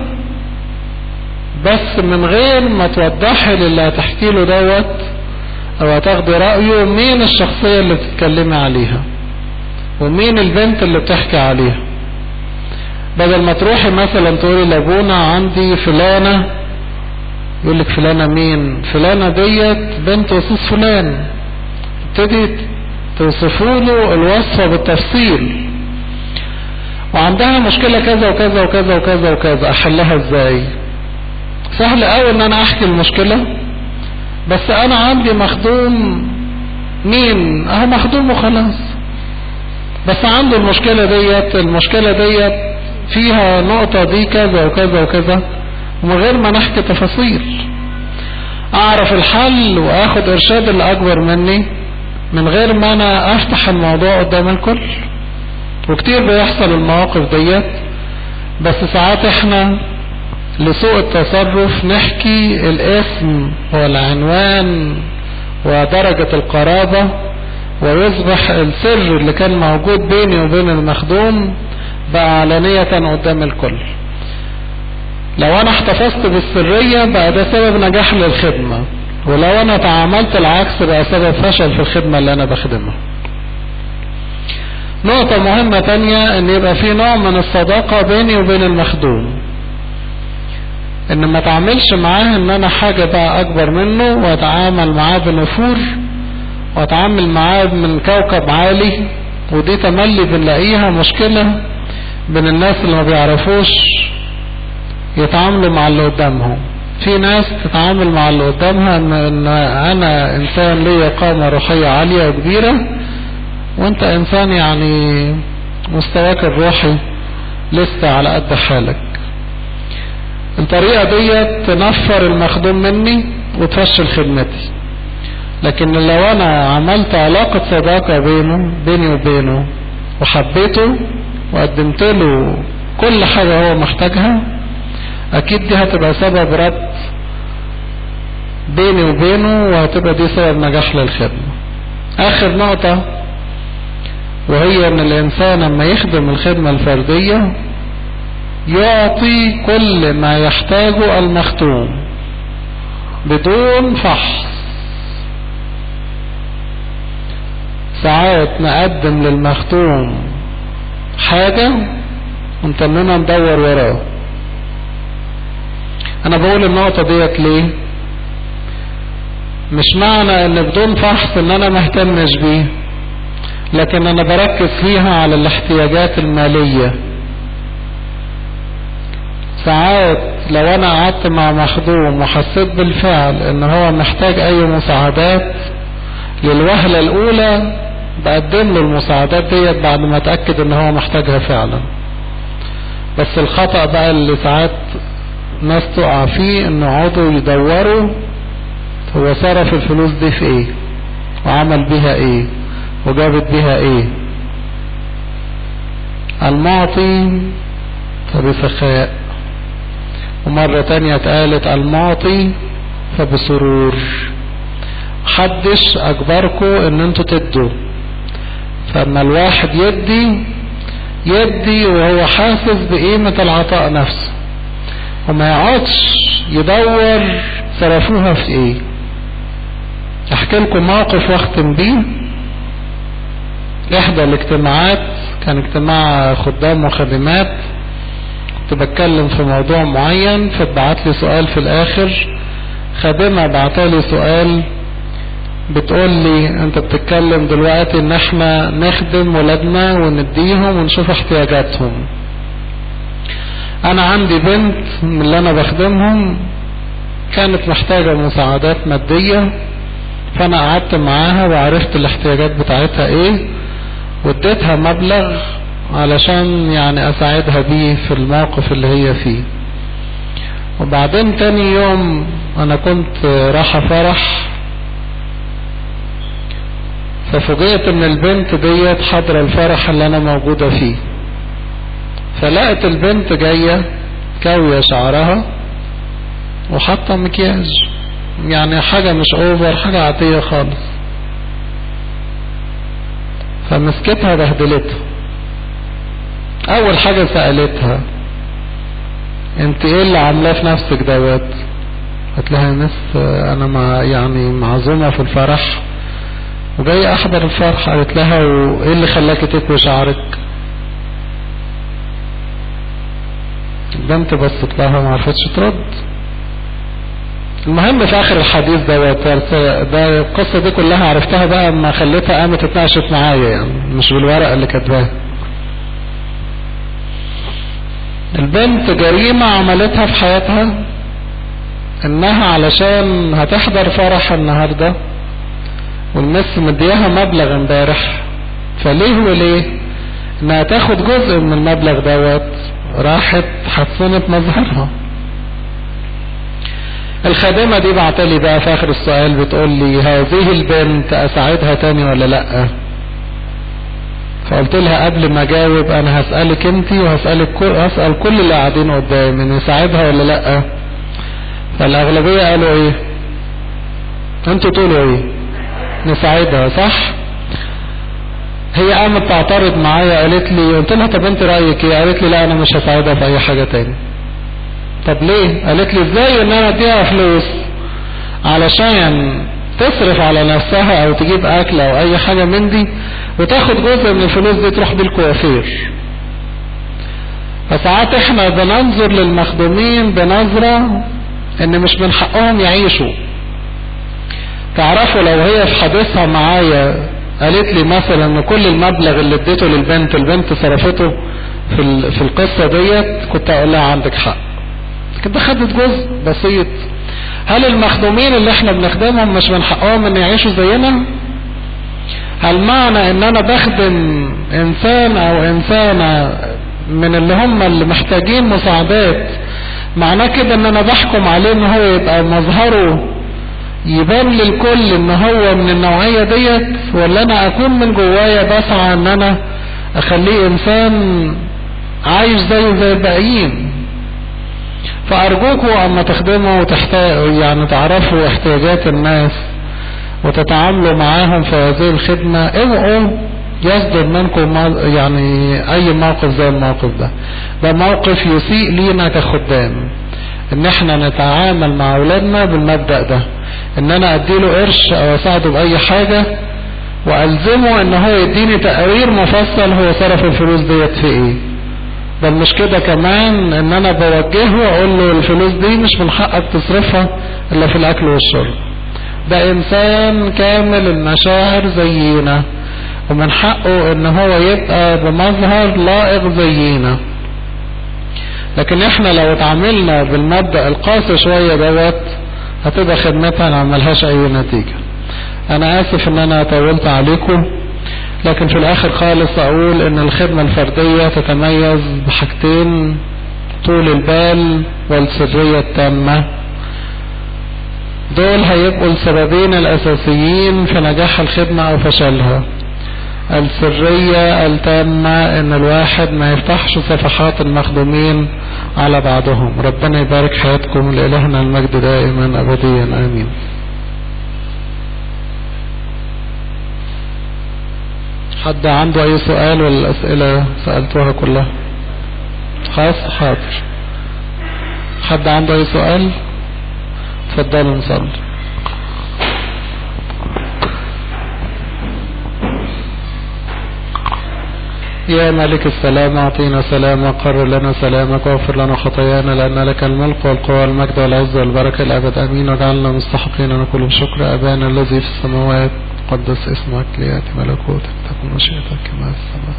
بس من غير ما توضحي للي هتحكي له دوت او هتاخدي رأيه مين الشخصية اللي بتتكلمي عليها ومين البنت اللي بتحكي عليها بدل ما تروحي مثلا تقولي لابونا عندي فلانة يقول لك فلانة مين فلانة ديت بنت وصوص فلان ابتدي توصفوا له الوصفة بالتفصيل وعندها مشكلة كذا وكذا وكذا وكذا وكذا احلها ازاي سهل قوي ان انا احكي المشكلة بس انا عندي مخدوم مين اهو مخدوم وخلاص بس عنده المشكلة ديت المشكلة ديت فيها نقطة دي كذا وكذا وكذا ومن غير ما نحكي تفاصيل اعرف الحل واخد ارشاد اللي اكبر مني من غير ما انا افتح الموضوع قدام الكل وكتير بيحصل المواقف ديت بس ساعات احنا لسوء التصرف نحكي الاسم والعنوان ودرجة القرابة ويصبح السر اللي كان موجود بيني وبين المخدوم بقى علانية قدام الكل لو انا احتفظت بالسرية بقى ده سبب نجاح للخدمة ولو انا تعاملت العكس بقى سبب فشل في الخدمة اللي انا بخدمها نقطة مهمة تانية ان يبقى في نوع من الصداقة بيني وبين المخدوم ان ما تعملش معاه ان انا حاجة بقى اكبر منه واتعامل معاه بنفور واتعامل معاه من كوكب عالي ودي تملي بنلاقيها مشكلة بين الناس اللي ما بيعرفوش يتعاملوا مع اللي قدامهم في ناس تتعامل مع اللي قدامها ان انا انسان ليا قامة روحية عالية وكبيرة وانت انسان يعني مستواك الروحي لسه على قد حالك الطريقة دي تنفر المخدوم مني وتفشل خدمتي لكن لو انا عملت علاقة صداقة بينه بيني وبينه وحبيته وقدمت له كل حاجة هو محتاجها اكيد دي هتبقى سبب رد بيني وبينه وهتبقى دي سبب نجاح للخدمة اخر نقطة وهي ان الانسان لما يخدم الخدمة الفردية يعطي كل ما يحتاجه المختوم بدون فحص ساعات نقدم للمختوم حاجة ونتننا ندور وراه انا بقول النقطة ديت ليه مش معنى ان بدون فحص ان انا مهتمش بيه لكن انا بركز فيها على الاحتياجات المالية ساعات لو انا قعدت مع مخدوم وحسيت بالفعل ان هو محتاج اي مساعدات للوهلة الاولى بقدم له المساعدات ديت بعد ما اتأكد ان هو محتاجها فعلا بس الخطأ بقى اللي ساعات ناس تقع فيه ان يقعدوا يدوروا هو صرف الفلوس دي في ايه وعمل بيها ايه وجابت بيها ايه المعطي فبسخاء ومرة تانية اتقالت المعطي فبسرور محدش اجبركم ان انتوا تدوا فاما الواحد يدي يدي وهو حاسس بقيمة العطاء نفسه وما يقعدش يدور صرفوها في ايه احكي لكم موقف واختم بيه احدى الاجتماعات كان اجتماع خدام وخادمات كنت بتكلم في موضوع معين فاتبعت لي سؤال في الاخر خادمة بعتالي سؤال بتقول لي انت بتتكلم دلوقتي ان احنا نخدم ولادنا ونديهم ونشوف احتياجاتهم انا عندي بنت من اللي انا بخدمهم كانت محتاجة مساعدات مادية فانا قعدت معاها وعرفت الاحتياجات بتاعتها ايه واديتها مبلغ علشان يعني اساعدها بيه في الموقف اللي هي فيه وبعدين تاني يوم انا كنت رايحة فرح ففوجئت ان البنت ديت حاضرة الفرح اللي انا موجودة فيه فلقت البنت جاية كاوية شعرها وحاطة مكياج يعني حاجة مش اوفر حاجة عادية خالص فمسكتها بهدلتها اول حاجة سألتها انت ايه اللي عاملاه في نفسك دوت قلت لها يا مس انا مع يعني معزومة في الفرح وجاي احضر الفرح قالت لها وايه اللي خلاكي تكوي شعرك البنت بصت لها ما عرفتش ترد المهم في اخر الحديث دوت ده القصة دي كلها عرفتها بقى اما خليتها قامت اتناقشت معايا يعني مش بالورقة اللي كاتباها البنت جريمة عملتها في حياتها انها علشان هتحضر فرح النهاردة والناس مدياها مبلغ امبارح فليه وليه انها تاخد جزء من المبلغ دوت راحت حسنت مظهرها الخادمة دي بعتلي بقى في اخر السؤال بتقول لي هذه البنت اساعدها تاني ولا لا فقلت لها قبل ما اجاوب انا هسألك انت وهسألك كل هسأل كل اللي قاعدين قدامي نساعدها ولا لا فالاغلبية قالوا ايه انتوا تقولوا ايه نساعدها صح هي قامت تعترض معايا قالت لي قلت لها طب انت رايك ايه قالت لي لا انا مش هساعدها في اي حاجة تاني طب ليه قالت لي ازاي ان انا اديها فلوس علشان تصرف على نفسها او تجيب اكل او اي حاجة من دي وتاخد جزء من الفلوس دي تروح بيه الكوافير فساعات احنا بننظر للمخدومين بنظرة ان مش من حقهم يعيشوا تعرفوا لو هي في حديثها معايا قالت لي مثلا ان كل المبلغ اللي اديته للبنت البنت صرفته في في القصة ديت كنت اقول لها عندك حق كده خدت جزء بسيط هل المخدومين اللي احنا بنخدمهم مش من حقهم ان يعيشوا زينا هل معنى ان انا بخدم انسان او انسانة من اللي هم اللي محتاجين مساعدات معناه كده ان انا بحكم عليه ان هو يبقى مظهره يبان للكل ان هو من النوعية ديت ولا انا اكون من جوايا بسعى ان انا اخليه انسان عايش زيه زي الباقيين فأرجوكوا أما تخدموا وتحتاج يعني تعرفوا احتياجات الناس وتتعاملوا معاهم في هذه الخدمة اوعوا يصدر منكم يعني أي موقف زي الموقف ده ده موقف يسيء لينا كخدام ان احنا نتعامل مع اولادنا بالمبدأ ده ان انا اديله قرش او اساعده باي حاجة والزمه ان هو يديني تقرير مفصل هو صرف الفلوس ديت في ايه بل مش كده كمان ان انا بوجهه واقول له الفلوس دي مش من حقك تصرفها الا في الاكل والشرب ده انسان كامل المشاعر زينا ومن حقه ان هو يبقى بمظهر لائق زينا لكن احنا لو اتعاملنا بالمبدأ القاسي شوية دوت هتبقى خدمتها ما عملهاش اي نتيجة انا اسف ان انا طولت عليكم لكن في الاخر خالص اقول ان الخدمة الفردية تتميز بحاجتين طول البال والسرية التامة دول هيبقوا السببين الاساسيين في نجاح الخدمة او فشلها السرية التامة ان الواحد ما يفتحش صفحات المخدومين على بعضهم ربنا يبارك حياتكم لإلهنا المجد دائما ابديا امين حد عنده اي سؤال ولا الاسئلة سألتوها كلها خاص حاضر حد عنده اي سؤال تفضلوا نصلي يا ملك السلام اعطينا سلام وقرر لنا سلامك واغفر لنا خطايانا لان لك الملك والقوى والمجد والعزة والبركة الابد امين واجعلنا مستحقين نقول بشكر ابانا الذي في السماوات قدس اسمك لياتي ملكوتك تكن مشيئتك كما في السماء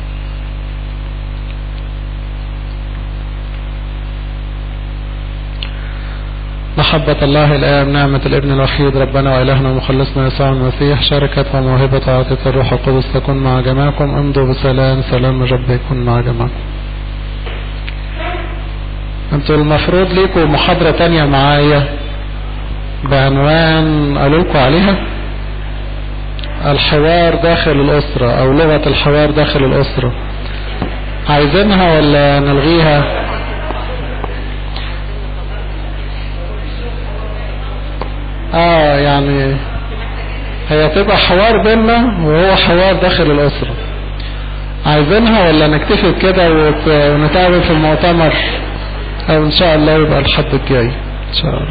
محبة الله الآب نعمة الابن الوحيد ربنا وإلهنا ومخلصنا يسوع المسيح شركة وموهبة وعطية الروح القدس تكون مع جميعكم امضوا بسلام سلام الرب يكون مع جميعكم انتوا المفروض ليكوا محاضرة تانية معايا بعنوان قالوا لكم عليها الحوار داخل الأسرة أو لغة الحوار داخل الأسرة عايزينها ولا نلغيها اه يعني هي تبقى حوار بيننا وهو حوار داخل الأسرة عايزينها ولا نكتفي كده ونتقابل في المؤتمر او ان شاء الله يبقى الحد الجاي ان شاء الله